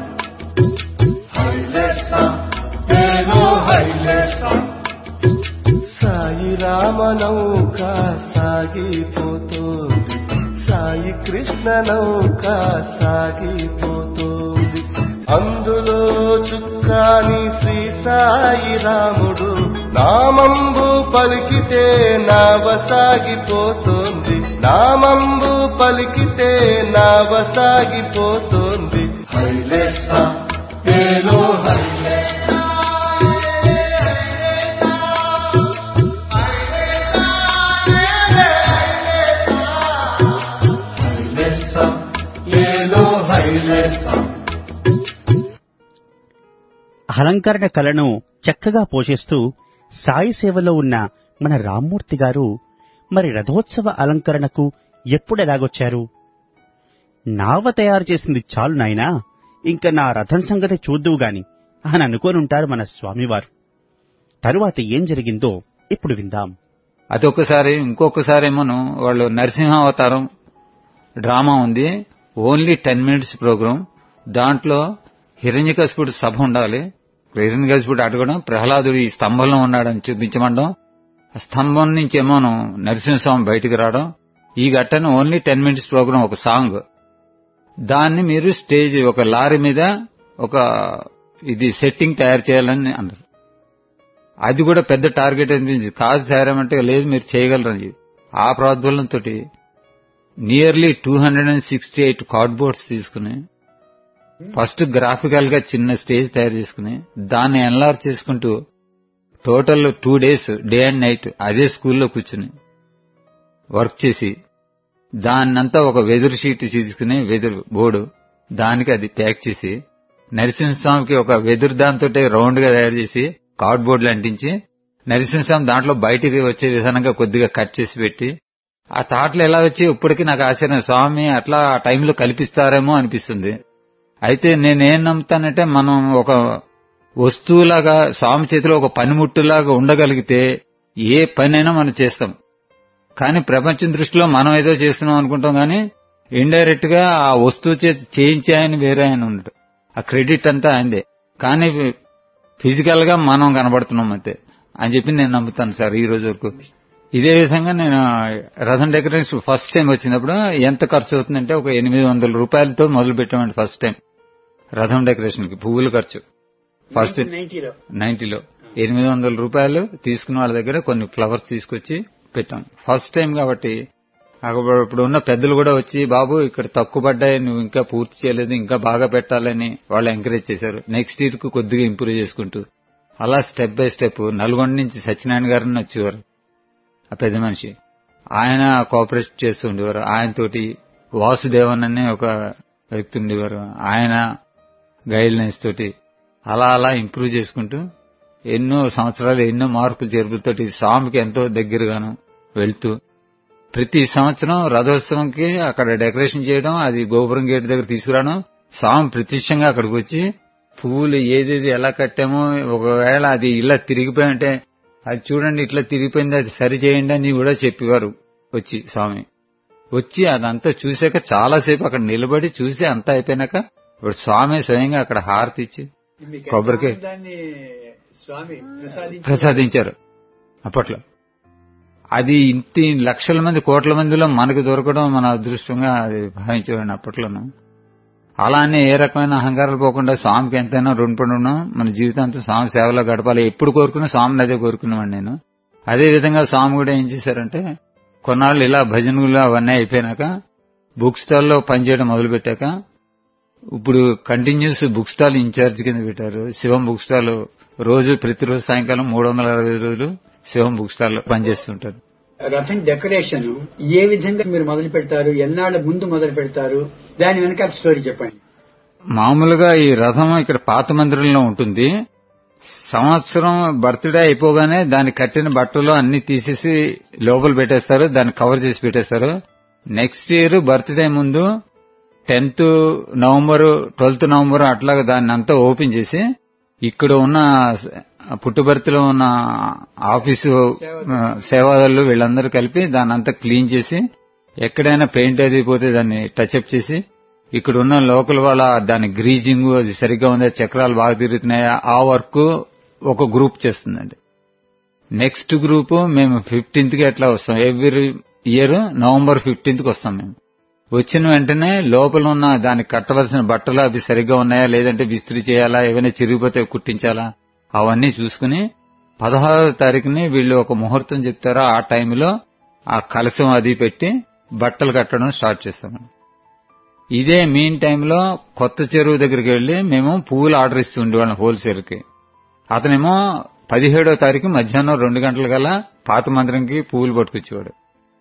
ఏలో హైలెసం సాయి రామనౌక సాగిపోతుంది సాయి కృష్ణ నౌక సాగిపోతుంది అందులో చుక్కాని శ్రీ సాయి రాముడు నామంబు పలికితే నావ సాగిపోతుంది నామంబు పలికితే నావ సాగిపోతుంది హైలేసా ఏలో హైలేసా అలంకరణ కళను చక్కగా పోషిస్తూ సాయి సేవలో ఉన్న మన రామ్మూర్తి గారు మరి రథోత్సవ అలంకరణకు ఎప్పుడెలాగొచ్చారు నావ తయారు చేసింది చాలు నాయనా ఇంక నా రథం సంగతి చూద్దువు గాని అని అనుకోనుంటారు మన స్వామివారు తరువాత ఏం జరిగిందో ఇప్పుడు విందాం అదొకసారి ఇంకొకసారి ఏమోను వాళ్ళు నరసింహావతారం డ్రామా ఉంది ఓన్లీ టెన్ మినిట్స్ ప్రోగ్రాం దాంట్లో హిరణ్యకశిపుడు సభ ఉండాలి హిరణ్యకశిపుడు అడగడం ప్రహ్లాదుడు ఈ స్తంభంలో ఉన్నాడని చూపించమండం ఆ స్తంభం నుంచి ఏమోను నరసింహస్వామి బయటికి రావడం ఈ ఘట్టన ఓన్లీ టెన్ మినిట్స్ ప్రోగ్రాం ఒక సాంగ్ దాన్ని మీరు స్టేజ్ ఒక లారీ మీద ఒక ఇది సెట్టింగ్ తయారు చేయాలని అన్నారు అది కూడా పెద్ద టార్గెట్ అనిపించింది కాదు సార్ అంటే లేదు మీరు చేయగలరని ఆ ప్రోద్బలంతో nearly two hundred and sixty eight cardboards తీసుకుని ఫస్ట్ గ్రాఫికల్ గా చిన్న స్టేజ్ తయారు చేసుకుని దాన్ని ఎన్లార్ చేసుకుంటూ total two days day and night అదే స్కూల్లో కూర్చుని వర్క్ చేసి దాన్నంతా ఒక వెదురు షీట్ తీసుకుని వెదురు బోర్డు దానికి అది ప్యాక్ చేసి నరసింహస్వామికి ఒక వెదురు దాంతో రౌండ్ గా తయారు చేసి కార్డ్బోర్డులు అంటించి నరసింహస్వామి దాంట్లో బయటికి వచ్చే విధానంగా కొద్దిగా కట్ చేసి పెట్టి ఆ తాటలు ఎలా వచ్చి ఇప్పటికీ నాకు ఆశ్చర్యం స్వామి అట్లా ఆ టైంలో కల్పిస్తారేమో అనిపిస్తుంది అయితే నేనేం నమ్ముతానంటే మనం ఒక వస్తువులాగా స్వామి చేతిలో ఒక పనిముట్టులాగా ఉండగలిగితే ఏ పనైనా మనం చేస్తాం కానీ ప్రపంచం దృష్టిలో మనం ఏదో చేస్తున్నాం అనుకుంటాం కానీ ఇండైరెక్ట్ గా ఆ వస్తువు చేతి చేయించే ఆయన వేరే ఆయన ఉన్నాడు ఆ క్రెడిట్ అంతా ఆయనదే కానీ ఫిజికల్ గా మనం కనబడుతున్నాం అంతే అని చెప్పి నేను నమ్ముతాను సార్ ఈ రోజు వరకు ఇదే విధంగా నేను రథం డెకరేషన్ ఫస్ట్ టైం వచ్చినప్పుడు ఎంత ఖర్చు అవుతుందంటే ఒక ఎనిమిది వందల రూపాయలతో మొదలు పెట్టామండి ఫస్ట్ టైం రథం డెకరేషన్ కి పువ్వుల ఖర్చు ఫస్ట్ నైన్టీలో నైన్టీలో ఎనిమిది వందల రూపాయలు తీసుకున్న వాళ్ళ దగ్గర కొన్ని ఫ్లవర్స్ తీసుకొచ్చి పెట్టాం ఫస్ట్ టైం కాబట్టి అక్కడ ఇప్పుడు ఉన్న పెద్దలు కూడా వచ్చి బాబు ఇక్కడ తక్కువ పడ్డాయి నువ్వు ఇంకా పూర్తి చేయలేదు ఇంకా బాగా పెట్టాలని వాళ్ళు ఎంకరేజ్ చేశారు నెక్స్ట్ ఇయర్ కు కొద్దిగా ఇంప్రూవ్ చేసుకుంటూ అలా స్టెప్ బై స్టెప్ నల్గొండ నుంచి సత్యనారాయణ గారిని వచ్చేవారు ఆ పెద్ద మనిషి ఆయన కోఆపరేట్ చేస్తూ ఉండేవారు ఆయనతోటి వాసుదేవన్ అనే ఒక వ్యక్తి ఉండేవారు ఆయన గైడ్లైన్స్ తోటి అలా అలా ఇంప్రూవ్ చేసుకుంటూ ఎన్నో సంవత్సరాలు ఎన్నో మార్పులు చేర్పులతోటి స్వామికి ఎంతో దగ్గరగాను వెళ్తూ ప్రతి సంవత్సరం రథోత్సవంకి అక్కడ డెకరేషన్ చేయడం అది గోపురం గేట్ దగ్గర తీసుకురావడం స్వామి ప్రత్యక్షంగా అక్కడికి వచ్చి పువ్వులు ఏదేది ఎలా కట్టామో ఒకవేళ అది ఇలా తిరిగిపోయింటే అది చూడండి ఇట్లా తిరిగిపోయింది అది సరి చేయండి అని కూడా చెప్పేవారు వచ్చి స్వామి వచ్చి అదంతా చూశాక చాలాసేపు అక్కడ నిలబడి చూసి అంతా అయిపోయినాక ఇప్పుడు స్వామి స్వయంగా అక్కడ హారతి ఇచ్చి మీకు కొబ్బరికాయ. ఎంత దాన్ని స్వామి ప్రసాదించి ప్రసాదించారు అప్పట్లో అది ఇంటి లక్షల మంది కోట్ల మందిలో మనకు దొరకడం మన అదృష్టంగా అది భావించేవాడిని అప్పట్లోనూ అలానే ఏ రకమైన అహంకారాలు పోకుండా స్వామికి ఎంతైనా రుణపడి ఉన్నాం మన జీవితాంతం స్వామి సేవలో గడపాలి ఎప్పుడు కోరుకున్నా స్వామిని అదే కోరుకునేవాడిని నేను అదే విధంగా స్వామి కూడా ఏం చేశారంటే కొన్నాళ్ళు ఇలా భజనలు అవన్నీ అయిపోయినాక బుక్ స్టాల్లో పనిచేయడం మొదలుపెట్టాక ఇప్పుడు కంటిన్యూస్ బుక్ స్టాల్ ఇన్ఛార్జ్ కింద పెట్టారు శివం బుక్ స్టాల్ రోజు ప్రతిరోజు సాయంకాలం మూడు వందల అరవై రోజులు శివం బుక్ స్టాల్ పనిచేస్తుంటారు రథం డెకరేషన్ ఏ విధంగా మీరు మొదలు పెడతారు ఎన్నాళ్ల ముందు మొదలు పెడతారు దాని వెనకాల స్టోరీ చెప్పండి మామూలుగా ఈ రథం ఇక్కడ పాత మందిరంలో ఉంటుంది సంవత్సరం బర్త్డే అయిపోగానే దాన్ని కట్టిన బట్టలు అన్ని తీసేసి లోపల పెట్టేస్తారు దాన్ని కవర్ చేసి పెట్టేస్తారు నెక్స్ట్ ఇయర్ బర్త్డే ముందు టెన్త్ నవంబర్ ట్వెల్త్ నవంబర్ అట్లాగా దాన్ని అంతా ఓపెన్ చేసి ఇక్కడ ఉన్న పుట్టుబర్తిలో ఉన్న ఆఫీసు ఆ, సేవాదారులు వీళ్ళందరూ కలిపి దాన్ని అంతా క్లీన్ చేసి ఎక్కడైనా పెయింట్ అది పోతే దాన్ని టచ్అప్ చేసి ఇక్కడ ఉన్న లోకల్ వాళ్ళ దాని గ్రీజింగ్ అది సరిగ్గా ఉందా చక్రాలు బాగా తిరుగుతున్నాయా ఆ వర్క్ ఒక గ్రూప్ చేస్తుందండి నెక్స్ట్ గ్రూప్ మేము ఫిఫ్టీన్త్ కి ఎట్లా వస్తాం ఎవ్రీ ఇయర్ నవంబర్ ఫిఫ్టీన్త్ కి వస్తాం మేము వచ్చిన వెంటనే లోపల ఉన్న దానికి కట్టవలసిన బట్టలు అవి సరిగ్గా ఉన్నాయా లేదంటే విస్త్రీ చేయాలా ఏమైనా చిరిగిపోతే కుట్టించాలా అవన్నీ చూసుకుని పదహారవ తారీఖుని వీళ్ళు ఒక ముహూర్తం చెప్తారో ఆ టైంలో ఆ కలశం అది పెట్టి బట్టలు కట్టడం స్టార్ట్ చేస్తాం ఇదే మీన్ టైంలో కొత్త చెరువు దగ్గరికి వెళ్లి మేము పువ్వులు ఆర్డర్ ఇస్తూ ఉండేవాళ్ళం హోల్సేల్ కి అతనేమో పదిహేడో తారీఖు మధ్యాహ్నం రెండు గంటల కల్లా పాత మందిరంకి పువ్వులు పట్టుకొచ్చేవాడు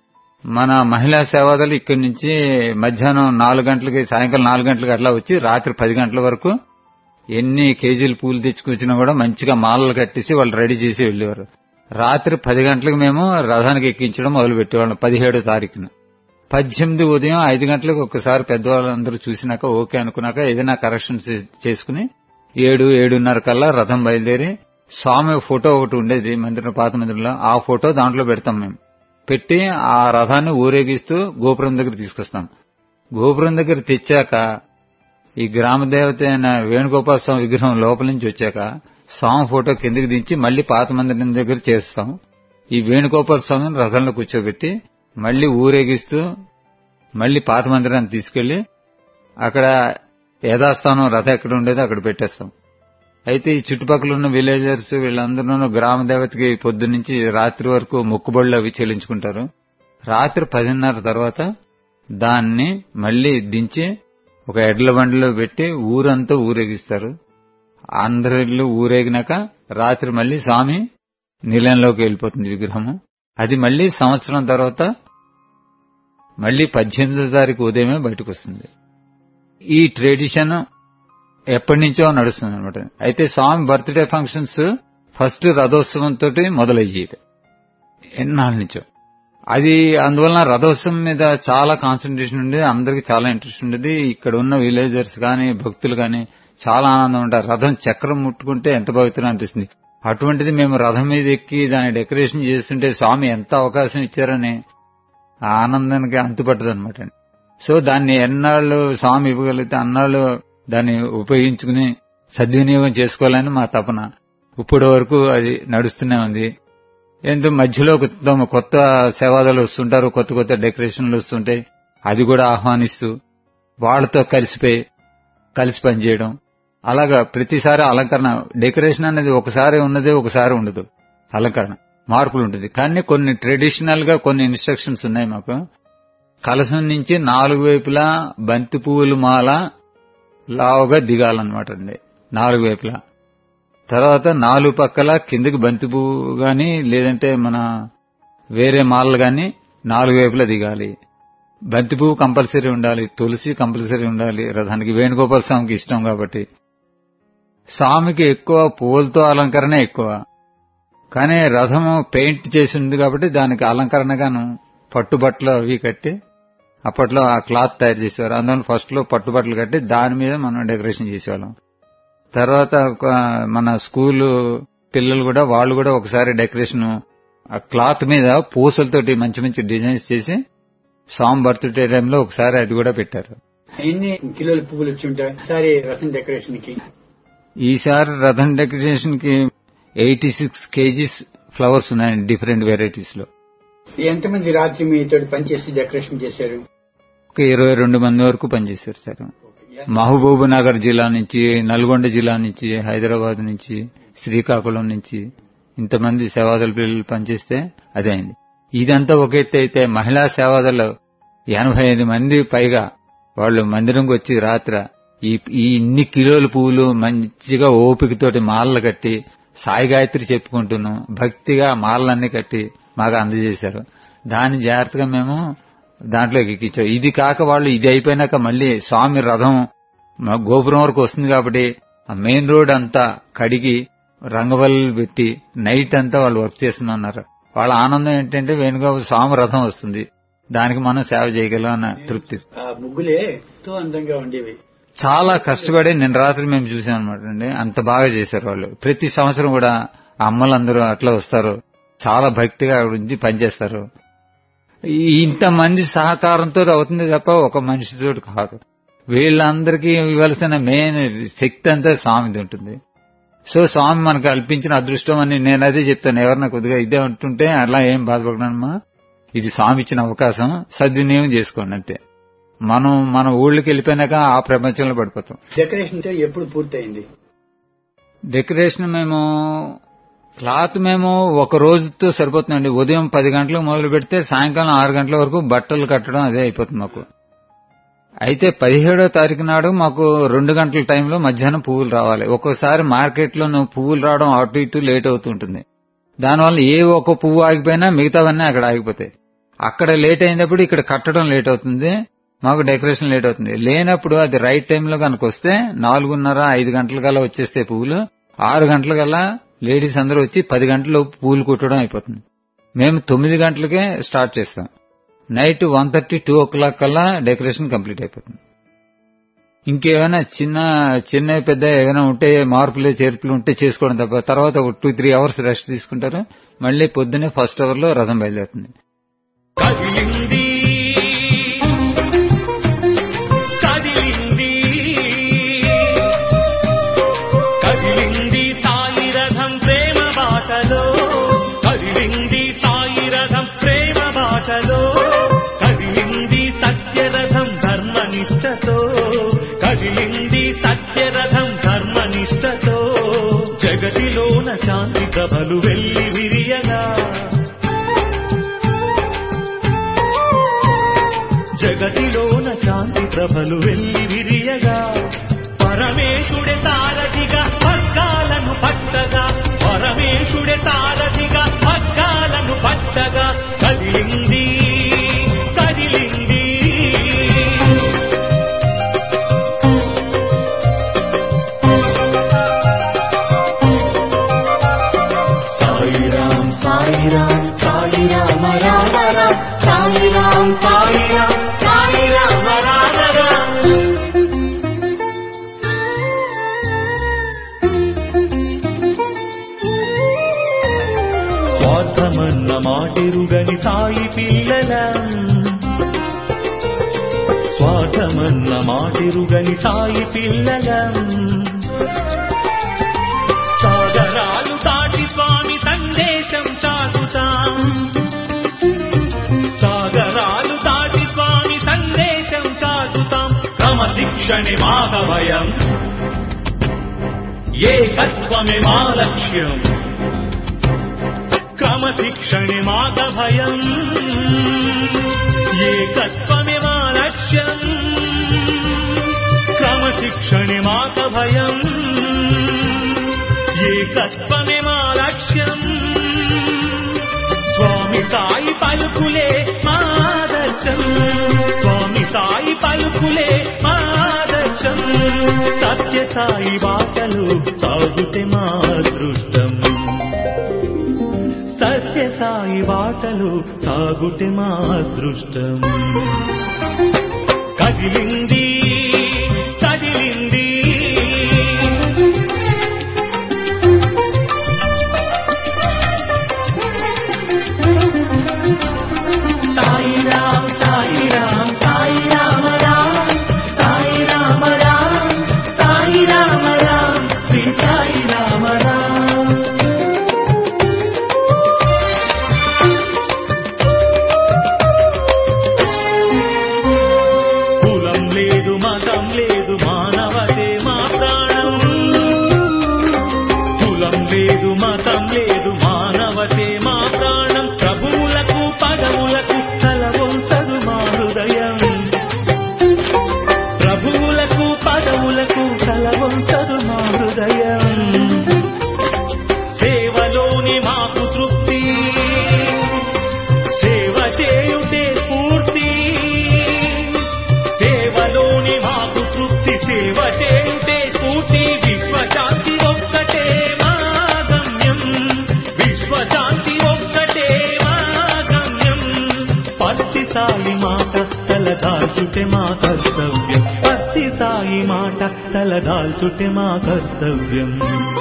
మన మహిళా సేవాదాలు ఇక్కడి నుంచి మధ్యాహ్నం నాలుగు గంటలకి సాయంకాలం నాలుగు గంటలకి అట్లా వచ్చి రాత్రి పది గంటల వరకు ఎన్ని కేజీలు పూలు తెచ్చుకొచ్చినా కూడా మంచిగా మాలలు కట్టేసి వాళ్ళు రెడీ చేసి వెళ్ళేవారు రాత్రి పది గంటలకు మేము రథానికి ఎక్కించడం మొదలు పెట్టేవాళ్ళం పదిహేడో తారీఖున పద్దెనిమిది ఉదయం ఐదు గంటలకు ఒకసారి పెద్దవాళ్ళందరూ చూసినాక ఓకే అనుకున్నాక ఏదైనా కరెక్షన్స్ చేసుకుని ఏడు ఏడున్నర కల్లా రథం బయలుదేరి స్వామి ఫోటో ఒకటి ఉండేది మందిరం పాత మందిరంలో ఆ ఫోటో దాంట్లో పెడతాం మేము పెట్టి ఆ రథాన్ని ఊరేగిస్తూ గోపురం దగ్గర తీసుకొస్తాం గోపురం దగ్గర తెచ్చాక ఈ గ్రామ దేవత అయిన వేణుగోపాల స్వామి విగ్రహం లోపల నుంచి వచ్చాక స్వామి ఫోటో కిందకి దించి మళ్లీ పాత మందిరం దగ్గర చేస్తాం ఈ వేణుగోపాల స్వామిని రథంలో కూర్చోబెట్టి మళ్లీ ఊరేగిస్తూ మళ్లీ పాత మందిరాన్ని తీసుకెళ్లి అక్కడ యథాస్థానం రథ ఎక్కడ ఉండేదో అక్కడ పెట్టేస్తాం అయితే ఈ చుట్టుపక్కల ఉన్న విలేజర్స్ వీళ్ళందరూ గ్రామ దేవతకి పొద్దు నుంచి రాత్రి వరకు మొక్కుబడులు అవి చెల్లించుకుంటారు రాత్రి పదిన్నర తర్వాత దాన్ని మళ్లీ దించి ఒక ఎడ్ల బండిలో పెట్టి ఊరంతా ఊరేగిస్తారు అందరిలో ఊరేగినాక రాత్రి మళ్లీ స్వామి నీలంలోకి వెళ్ళిపోతుంది విగ్రహము అది మళ్లీ సంవత్సరం తర్వాత మళ్లీ పద్దెనిమిదో తారీఖు ఉదయమే బయటకు వస్తుంది ఈ ట్రెడిషన్ ఎప్పటి నుంచో నడుస్తుంది అనమాట అయితే స్వామి బర్త్డే ఫంక్షన్స్ ఫస్ట్ రథోత్సవంతో మొదలయ్యేది ఎన్నాళ్ళ నుంచో అది అందువలన రథోత్సవం మీద చాలా కాన్సన్ట్రేషన్ ఉండేది అందరికి చాలా ఇంట్రెస్ట్ ఉండేది ఇక్కడ ఉన్న విలేజర్స్ కానీ భక్తులు కానీ చాలా ఆనందం ఉంటారు రథం చక్రం ముట్టుకుంటే ఎంత భక్తులు అనిపిస్తుంది అటువంటిది మేము రథం మీద ఎక్కి దాన్ని డెకరేషన్ చేస్తుంటే స్వామి ఎంత అవకాశం ఇచ్చారని ఆ ఆనందానికి అంతుపట్టదు అనమాట సో దాన్ని ఎన్నాళ్ళు స్వామి ఇవ్వగలిగితే అన్నాళ్ళు దాన్ని ఉపయోగించుకుని సద్వినియోగం చేసుకోవాలని మా తపన ఇప్పటి వరకు అది నడుస్తూనే ఉంది ఏంటో మధ్యలో కొత్త కొత్త సేవాదాలు వస్తుంటారు కొత్త కొత్త డెకరేషన్లు వస్తుంటాయి అది కూడా ఆహ్వానిస్తూ వాళ్ళతో కలిసిపోయి కలిసి పనిచేయడం అలాగా ప్రతిసారి అలంకరణ డెకరేషన్ అనేది ఒకసారి ఉన్నదే ఒకసారి ఉండదు అలంకరణ మార్పులు ఉంటుంది కానీ కొన్ని ట్రెడిషనల్ గా కొన్ని ఇన్స్ట్రక్షన్స్ ఉన్నాయి మాకు కలసం నుంచి నాలుగు వైపులా బంతి పువ్వులు మాల లావుగా దిగాలన్నమాట అండి నాలుగు వైపులా తర్వాత నాలుగు పక్కల కిందకి బంతి పువ్వు గాని లేదంటే మన వేరే మాలలు గాని నాలుగు వైపులా దిగాలి బంతి పువ్వు కంపల్సరీ ఉండాలి తులసి కంపల్సరీ ఉండాలి రథానికి వేణుగోపాల స్వామికి ఇష్టం కాబట్టి స్వామికి ఎక్కువ పువ్వులతో అలంకరణ ఎక్కువ కానీ రథము పెయింట్ చేసి ఉంది కాబట్టి దానికి అలంకరణగాను పట్టుబట్టలు అవి కట్టి అప్పట్లో ఆ క్లాత్ తయారు చేసేవారు అందువల్ల ఫస్ట్ లో పట్టుబట్టలు కట్టి దాని మీద మనం డెకరేషన్ చేసేవాళ్ళం తర్వాత ఒక మన స్కూల్ పిల్లలు కూడా వాళ్ళు కూడా ఒకసారి డెకరేషన్ ఆ క్లాత్ మీద పూసలతోటి మంచి మంచి డిజైన్స్ చేసి స్వామి బర్త్డే టైంలో ఒకసారి అది కూడా పెట్టారు ఎన్ని కిలోల పువ్వులు వచ్చి ఉంటాయి సరే రథం డెకరేషన్ కి ఈసారి రథం డెకరేషన్ కి ఎయిటీ సిక్స్ కేజీస్ ఫ్లవర్స్ ఉన్నాయండి డిఫరెంట్ వెరైటీస్ లో ఎంతమంది రాత్రి మీతో పనిచేసి డెకరేషన్ చేశారు ఒక ఇరవై రెండు మంది వరకు పనిచేశారు సార్ మహబూబ్ నగర్ జిల్లా నుంచి నల్గొండ జిల్లా నుంచి హైదరాబాద్ నుంచి శ్రీకాకుళం నుంచి ఇంతమంది సేవాదళ పిల్లలు పనిచేస్తే అదే అయింది ఇదంతా ఒక ఎత్తు అయితే మహిళా సేవాదలు ఎనభై ఐదు మంది పైగా వాళ్ళు మందిరంకి వచ్చి రాత్ర ఈ ఈ ఇన్ని కిలోల పువ్వులు మంచిగా ఓపికతోటి మాలలు కట్టి సాయి గాయత్రి చెప్పుకుంటున్నాం భక్తిగా మాలలన్నీ కట్టి మాకు అందజేశారు దాన్ని జాగ్రత్తగా మేము దాంట్లో ఎక్కించాం ఇది కాక వాళ్ళు ఇది అయిపోయినాక మళ్ళీ స్వామి రథం మా గోపురం వరకు వస్తుంది కాబట్టి ఆ మెయిన్ రోడ్ అంతా కడిగి రంగవల్లు పెట్టి నైట్ అంతా వాళ్ళు వర్క్ చేస్తున్నారు వాళ్ళ ఆనందం ఏంటంటే వేణుగోపాల స్వామి రథం వస్తుంది దానికి మనం సేవ చేయగలం అన్న తృప్తి ఆ ముగ్గులే ఎంతో అందంగా ఉండేవి చాలా కష్టపడి నిన్న రాత్రి మేము చూసాం అనమాట అండి అంత బాగా చేశారు వాళ్ళు ప్రతి సంవత్సరం కూడా ఆ అమ్మలందరూ అట్లా వస్తారు చాలా భక్తిగా ఉంచి పనిచేస్తారు ఈ ఇంతమంది సహకారంతో అవుతుంది తప్ప ఒక మనిషితో కాదు వీళ్ళందరికీ ఇవ్వాల్సిన మెయిన్ శక్తి అంతా స్వామిది ఉంటుంది సో స్వామి మనకు కల్పించిన అదృష్టం అని నేను అదే చెప్తాను ఎవరన్నా కొద్దిగా ఇదే ఉంటుంటే అలా ఏం బాధపడనమ్మా ఇది స్వామి ఇచ్చిన అవకాశం సద్వినియోగం చేసుకోండి అంతే మనం మన ఊళ్ళకి వెళ్ళిపోయినాక ఆ ప్రపంచంలో పడిపోతాం డెకరేషన్ ఎప్పుడు పూర్తయింది డెకరేషన్ మేము క్లాత్ మేము ఒక రోజుతో సరిపోతుందండి ఉదయం పది గంటలకు మొదలు పెడితే సాయంకాలం ఆరు గంటల వరకు బట్టలు కట్టడం అదే అయిపోతుంది మాకు అయితే పదిహేడో తారీఖు నాడు మాకు రెండు గంటల టైంలో మధ్యాహ్నం పువ్వులు రావాలి ఒక్కోసారి మార్కెట్లో పువ్వులు రావడం అటు ఇటు లేట్ అవుతుంటుంది దానివల్ల ఏ ఒక్క పువ్వు ఆగిపోయినా మిగతావన్నీ అక్కడ ఆగిపోతాయి అక్కడ లేట్ అయినప్పుడు ఇక్కడ కట్టడం లేట్ అవుతుంది మాకు డెకరేషన్ లేట్ అవుతుంది లేనప్పుడు అది రైట్ టైంలో కనుక వస్తే నాలుగున్నర ఐదు గంటలకల్లా వచ్చేస్తే పువ్వులు ఆరు గంటలకల్లా లేడీస్ అందరూ వచ్చి పది గంటలు పూలు కుట్టడం అయిపోతుంది మేము తొమ్మిది గంటలకే స్టార్ట్ చేస్తాం night one thirty two o'clock కల్లా డెకరేషన్ కంప్లీట్ అయిపోతుంది ఇంకేమైనా చిన్న చిన్న పెద్ద ఏమైనా ఉంటే మార్పులు చేర్పులు ఉంటే చేసుకోవడం తప్ప తర్వాత ఒక టూ త్రీ అవర్స్ రెస్ట్ తీసుకుంటారు మళ్ళీ పొద్దున్నే ఫస్ట్ అవర్ లో రథం బయలుదేరుతుంది కదిలింది కదిలింది కదిలింది సాయి రథం ప్రేమ బాటలో కదిలింది సాయి రథం ప్రేమ బాటలో కదిలింది సత్యరథం ధర్మనిష్టతో కదిలింది సత్యరథం ధర్మనిష్టతో జగతిలోన శాంతి ప్రభలు వెళ్ళి విరియగా జగతిలోన శాంతి ప్రభలు వెళ్ళి విరియగా పరమేశుడే సారథిగా పగ్గాలను పట్టగా పరమేశుడే సారథిగా పగ్గాలను పట్టగా కదిలింది కదిలింది సాయిరాం సాయిరాం సాయి రామ రామ రామ సాయిరాం సాయిరాం సాయి రామ రామ రామ స్వార్థమన్న మాటెరుగని సాయి పిల్లలం స్వార్థమన్న మాటెరుగని సాయి పిల్లలం సాగరాలు దాటి స్వామి సందేశం చాటుతాం సాగరాలు దాటి స్వామి సందేశం చాటుతాం క్రమశిక్షణి మాధవయం ఏకత్వమే మా లక్ష్యం క్రమశిక్షణి మాధభయం ఏకత్వమే మా లక్ష్యం క్రమశిక్షణి మాధభయం ఏకత్వమే మా లక్ష్యం స్వామి సాయి పలుకులే మాదర్శం స్వామి సాయి పలుకులే మాదర్శం సత్య సాయి బాటలు సాగుతే మా అదృష్టం సత్య సాయి బాటలు సాగుటే మా అదృష్టం కదిలింది కదిలింది సాయిరాం సాయిరాం సాయి రామ రామ సాయి రామ రామ సాయి రామ రామ శ్రీ సాయి రామ రామ కులం లేదు మతం లేదు మానవతే మా ప్రాణం కులం లేదు మతం లేదు మానవతే మా ప్రాణం ప్రభువులకు పదవులకు తల వంచదు మా హృదయం ప్రభువులకు పదవులకు తల వంచదు మా హృదయం సేవలోని మాకు తృప్తి సేవ చేయుటే స్ఫూర్తి సేవలోని మాకు తృప్తి సేవ చేయుటే స్ఫూర్తి విశ్వశాంతి ఒక్కటే మా గమ్యం విశ్వశాంతి ఒక్కటే మా గమ్యం పత్తి సాయి మాట తలదాల్చుటే మా కర్తవ్యం పత్తి సాయి మాట తలదాల్చుటే మా కర్తవ్యం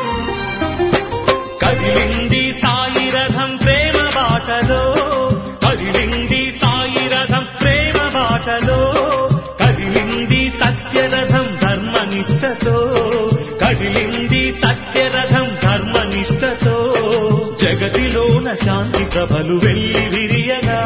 కదిలింది సాయి రథం ప్రేమ బాటలో కదిలింది సాయి రథం ప్రేమ బాటలో కదిలింది సత్యరథం ధర్మనిష్టతో కదిలింది సత్యరథం ధర్మనిష్టతో జగతిలోన శాంతి ప్రభలు వెళ్ళి విరియగా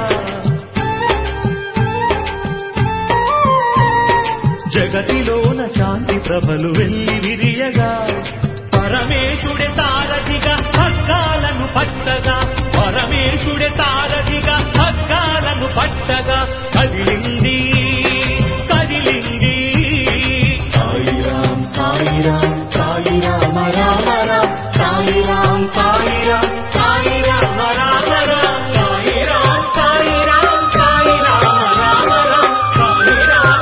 జగతిలోన శాంతి ప్రభలు వెళ్ళి విరియగా పరమేశుడే సారథిగా హక్కాలను పట్టగా పరమేశుడే సారథిగా హక్కాలను పట్టగా కదిలింది కదిలింది సాయిరాం సాయిరాం సాయి రామ రామ రామ సాయిరాం సాయిరాం సాయి రామ రామ రామ సాయిరాం సాయిరాం సాయి రామ రామ రామ సాయిరాం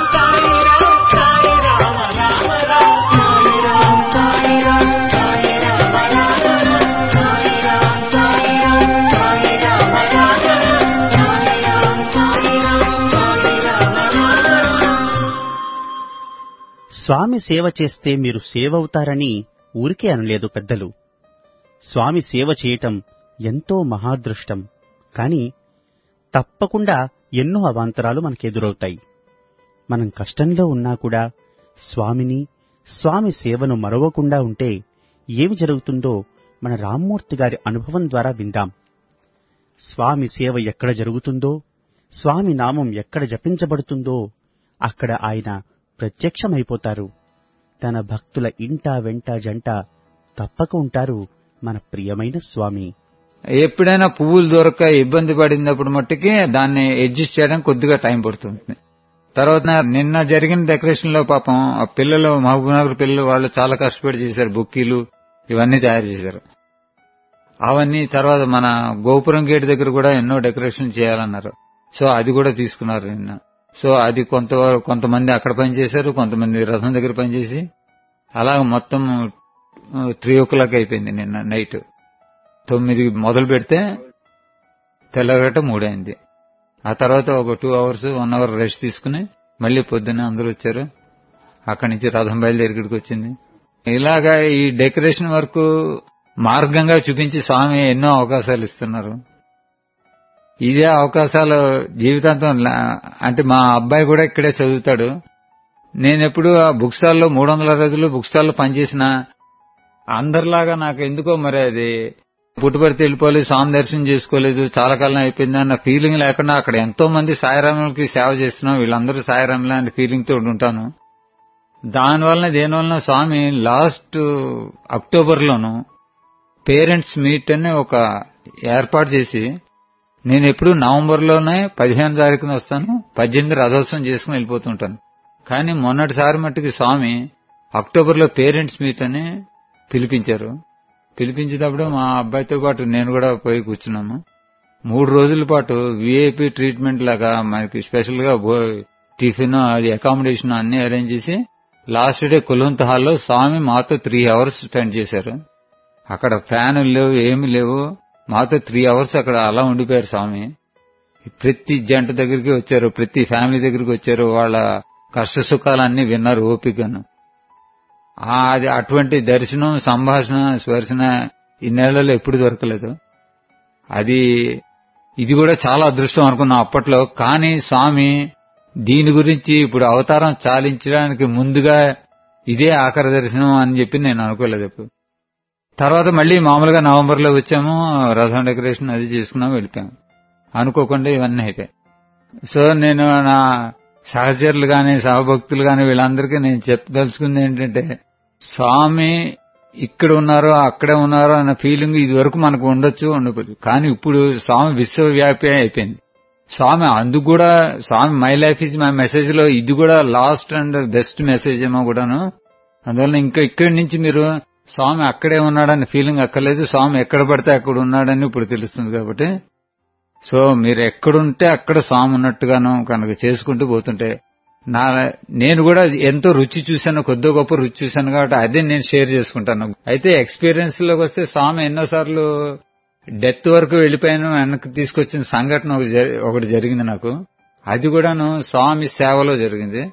స్వామి సేవ చేస్తే మీరు సేవ అవుతారని ఊరికే అనలేదు పెద్దలు స్వామి సేవ చేయటం ఎంతో మహాదృష్టం కాని తప్పకుండా ఎన్నో అవాంతరాలు మనకెదురవుతాయి మనం కష్టంలో ఉన్నా కూడా స్వామిని స్వామి సేవను మరవకుండా ఉంటే ఏమి జరుగుతుందో మన రామ్మూర్తి గారి అనుభవం ద్వారా విందాం స్వామి సేవ ఎక్కడ జరుగుతుందో స్వామి నామం ఎక్కడ జపించబడుతుందో అక్కడ ఆయన ప్రత్యక్షమైపోతారు తన భక్తుల ఇంట వెంట జంట తప్పక ఉంటారు మన ప్రియమైన స్వామి ఎప్పుడైనా పువ్వులు దొరక్క ఇబ్బంది పడినప్పుడు మట్టుకి దాన్ని అడ్జస్ట్ చేయడానికి కొద్దిగా టైం పడుతుంది తర్వాత నిన్న జరిగిన డెకరేషన్ లో పాపం ఆ పిల్లలు మహబూబ్నగర్ పిల్లలు వాళ్ళు చాలా కష్టపడి చేశారు బుక్కీలు ఇవన్నీ తయారు చేశారు అవన్నీ తర్వాత మన గోపురం గేట్ దగ్గర కూడా ఎన్నో డెకరేషన్ చేయాలన్నారు సో అది కూడా తీసుకున్నారు నిన్న సో అది కొంత కొంతమంది అక్కడ పనిచేశారు కొంతమంది రథం దగ్గర పనిచేసి అలా మొత్తం త్రీ ఓ క్లాక్ అయిపోయింది నిన్న నైట్ తొమ్మిది మొదలు పెడితే తెల్లగట మూడైంది ఆ తర్వాత ఒక two hours one hour rest తీసుకుని మళ్ళీ పొద్దున్న అందరూ వచ్చారు అక్కడి నుంచి రథం బయలుదేరి ఇక్కడికి వచ్చింది ఇలాగా ఈ డెకరేషన్ వరకు మార్గంగా చూపించి స్వామి ఎన్నో అవకాశాలు ఇస్తున్నారు ఇదే అవకాశాలు జీవితాంతం లా- అంటే మా అబ్బాయి కూడా ఇక్కడే చదువుతాడు నేనెప్పుడు ఆ బుక్ స్టాల్లో మూడు వందల రోజులు బుక్ స్టాల్లో పనిచేసిన అందరిలాగా నాకు ఎందుకో మరి అది పుట్టుబడితే వెళ్ళిపోలేదు స్వామి దర్శనం చేసుకోలేదు చాలా కాలం అయిపోయింది అన్న ఫీలింగ్ లేకుండా అక్కడ ఎంతో మంది సాయిరాములకి సేవ చేస్తున్నాం వీళ్ళందరూ సాయిరాములే అనే ఫీలింగ్ తోటి ఉంటాను దానివల్ల దేనివల్ల స్వామి లాస్ట్ అక్టోబర్ లోను పేరెంట్స్ మీట్ అని ఒక ఏర్పాటు చేసి నేను ఎప్పుడు నవంబర్ లోనే పదిహేను తారీఖున వస్తాను పద్దెనిమిది రథోత్సవం చేసుకుని వెళ్ళిపోతుంటాను కానీ మొన్నటిసారి మట్టుకు స్వామి అక్టోబర్ లో పేరెంట్స్ మీట్ అని పిలిపించారు పిలిపించేటప్పుడు మా అబ్బాయితో పాటు నేను కూడా పోయి కూర్చున్నాము మూడు రోజుల పాటు విఐపి ట్రీట్మెంట్ లాగా మనకి స్పెషల్ గా భో- టిఫిన్ అది అకామిడేషన్ అన్ని అరేంజ్ చేసి లాస్ట్ డే కులంత హాల్లో స్వామి మాతో త్రీ అవర్స్ స్పెండ్ చేశారు అక్కడ ఫ్యాన్లు లేవు ఏమి లేవు మాతో త్రీ అవర్స్ అక్కడ అలా ఉండిపోయారు స్వామి ప్రతి జంట దగ్గరికి వచ్చారు ప్రతి ఫ్యామిలీ దగ్గరికి వచ్చారు వాళ్ళ కష్ట సుఖాలన్నీ విన్నారు ఓపికను ఆ, అది అటువంటి దర్శనం సంభాషణ స్పర్శన ఈ నెలలో ఎప్పుడు దొరకలేదు అది ఇది కూడా చాలా అదృష్టం అనుకున్నాం అప్పట్లో కానీ స్వామి దీని గురించి ఇప్పుడు అవతారం చాలించడానికి ముందుగా ఇదే ఆఖరి దర్శనం అని చెప్పి నేను అనుకోలేదు ఎప్పుడు తర్వాత మళ్ళీ మామూలుగా నవంబర్ లో వచ్చాము రథం డెకరేషన్ అది చేసుకున్నాం వెళ్ళిపోయాము అనుకోకుండా ఇవన్నీ అయిపోయాయి సో నేను నా సహచరులు గాని సహభక్తులు గాని వీళ్ళందరికీ నేను చెప్పదలుచుకుంది ఏంటంటే స్వామి ఇక్కడ ఉన్నారో అక్కడే ఉన్నారో అన్న ఫీలింగ్ ఇది వరకు మనకు ఉండొచ్చు ఉండకపోవచ్చు కానీ ఇప్పుడు స్వామి విశ్వవ్యాపి అయిపోయింది స్వామి అందుకు కూడా Swami my life is my message లో ఇది కూడా లాస్ట్ అండ్ బెస్ట్ మెసేజ్ ఏమో కూడాను అందువల్ల ఇంకా ఇక్కడి నుంచి మీరు స్వామి అక్కడే ఉన్నాడని ఫీలింగ్ అక్కర్లేదు స్వామి ఎక్కడ పడితే అక్కడ ఉన్నాడని ఇప్పుడు తెలుస్తుంది కాబట్టి సో మీరు ఎక్కడుంటే అక్కడ స్వామి ఉన్నట్టుగాను కనుక చేసుకుంటూ పోతుంటే నా నేను కూడా ఎంతో రుచి చూశాను కొద్ది గొప్ప రుచి చూశాను కాబట్టి అదే నేను షేర్ చేసుకుంటాను అయితే ఎక్స్పీరియన్స్ లోకి వస్తే స్వామి ఎన్నోసార్లు డెత్ వరకు వెళ్ళిపోయాను వెనక్కి తీసుకొచ్చిన సంఘటన ఒకటి జరి- ఒకటి జరిగింది నాకు అది కూడాను స్వామి సేవలో జరిగింది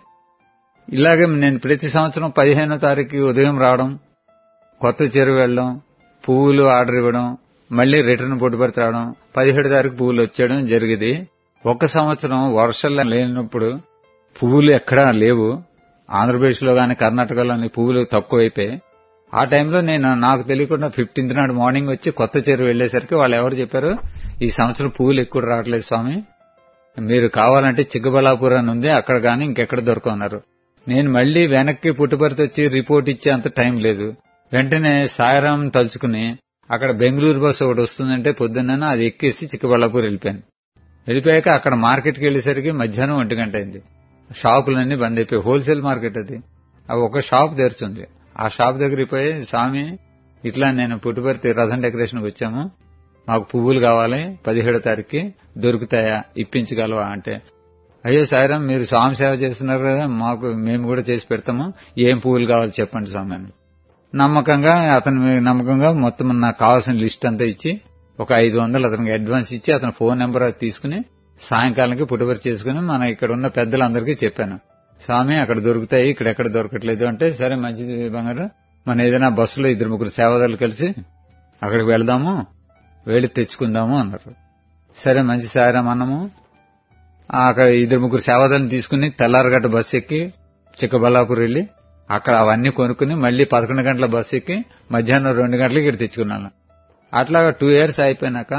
ఇలాగే నేను ప్రతి సంవత్సరం పదిహేనో తారీఖు ఉదయం రావడం కొత్త చెరువు వెళ్ళడం పువ్వులు ఆర్డర్ ఇవ్వడం మళ్ళీ రిటర్న్ పుట్టుబడి రావడం పదిహేడు తారీఖు పువ్వులు వచ్చేయడం జరిగింది ఒక సంవత్సరం వర్షాలు లేనప్పుడు పువ్వులు ఎక్కడా లేవు ఆంధ్రప్రదేశ్ లో గాని కర్ణాటకలో పువ్వులు తక్కువైపోయాయి ఆ టైంలో నేను నాకు తెలియకుండా ఫిఫ్టీన్త్ నాడు మార్నింగ్ వచ్చి కొత్త చెరువు వెళ్లేసరికి వాళ్ళు ఎవరు చెప్పారు ఈ సంవత్సరం పువ్వులు ఎక్కువ రావట్లేదు స్వామి మీరు కావాలంటే చిక్కబళ్ళాపూర్ అని ఉంది అక్కడ గాని ఇంకెక్కడ దొరకన్నారు నేను మళ్ళీ వెనక్కి పుట్టుపరితి వచ్చి రిపోర్ట్ ఇచ్చే అంత టైం లేదు వెంటనే సాయరాం తలుచుకుని అక్కడ బెంగళూరు బస్సు ఒకటి వస్తుందంటే పొద్దున్న అది ఎక్కేసి చిక్కబళ్ళాపూర్ వెళ్ళిపోయాను వెళ్ళిపోయాక అక్కడ మార్కెట్కి వెళ్లేసరికి మధ్యాహ్నం ఒంటి గంట అయింది షాపులన్నీ బంద్ అయిపోయి హోల్సేల్ మార్కెట్ అది అవి ఒక షాప్ తెరుచుంది ఆ షాప్ దగ్గరికి పోయి స్వామి ఇట్లా నేను పుట్టుపర్తి రథం డెకరేషన్కి వచ్చాము మాకు పువ్వులు కావాలి పదిహేడో తారీఖుకి దొరుకుతాయా ఇప్పించగలవా అంటే అయ్యో సాయిరాం మీరు స్వామి సేవ చేస్తున్నారు కదా మాకు మేము కూడా చేసి పెడతాము ఏం పువ్వులు కావాలి చెప్పండి స్వామి అని నమ్మకంగా అతని మీద నమ్మకంగా మొత్తం నాకు కావాల్సిన లిస్ట్ అంతా ఇచ్చి ఒక ఐదు వందలు అతనికి అడ్వాన్స్ ఇచ్చి అతని ఫోన్ నెంబర్ అది తీసుకుని సాయంకాలానికి పుట్టుబడి చేసుకుని మన ఇక్కడ ఉన్న పెద్దలందరికీ చెప్పాను స్వామి అక్కడ దొరుకుతాయి ఇక్కడ ఎక్కడ దొరకట్లేదు అంటే సరే మంచిది బంగారు మన ఏదైనా బస్సులో ఇద్దరు ముగ్గురు సేవదాలు కలిసి అక్కడికి వెళ్దాము వెళ్ళి తెచ్చుకుందాము అన్నారు సరే మంచి సారం అన్నము ఆ అక్కడ ఇద్దరు ముగ్గురు సేవదాలను తీసుకుని తెల్లారగట్ట బస్సు ఎక్కి చిక్కబల్లాపూర్ వెళ్ళి అక్కడ అవన్నీ కొనుక్కుని మళ్ళీ పదకొండు గంటల బస్సు ఎక్కి మధ్యాహ్నం రెండు గంటలకి ఇక్కడ తెచ్చుకున్నాను అట్లాగా టూ ఇయర్స్ అయిపోయినాక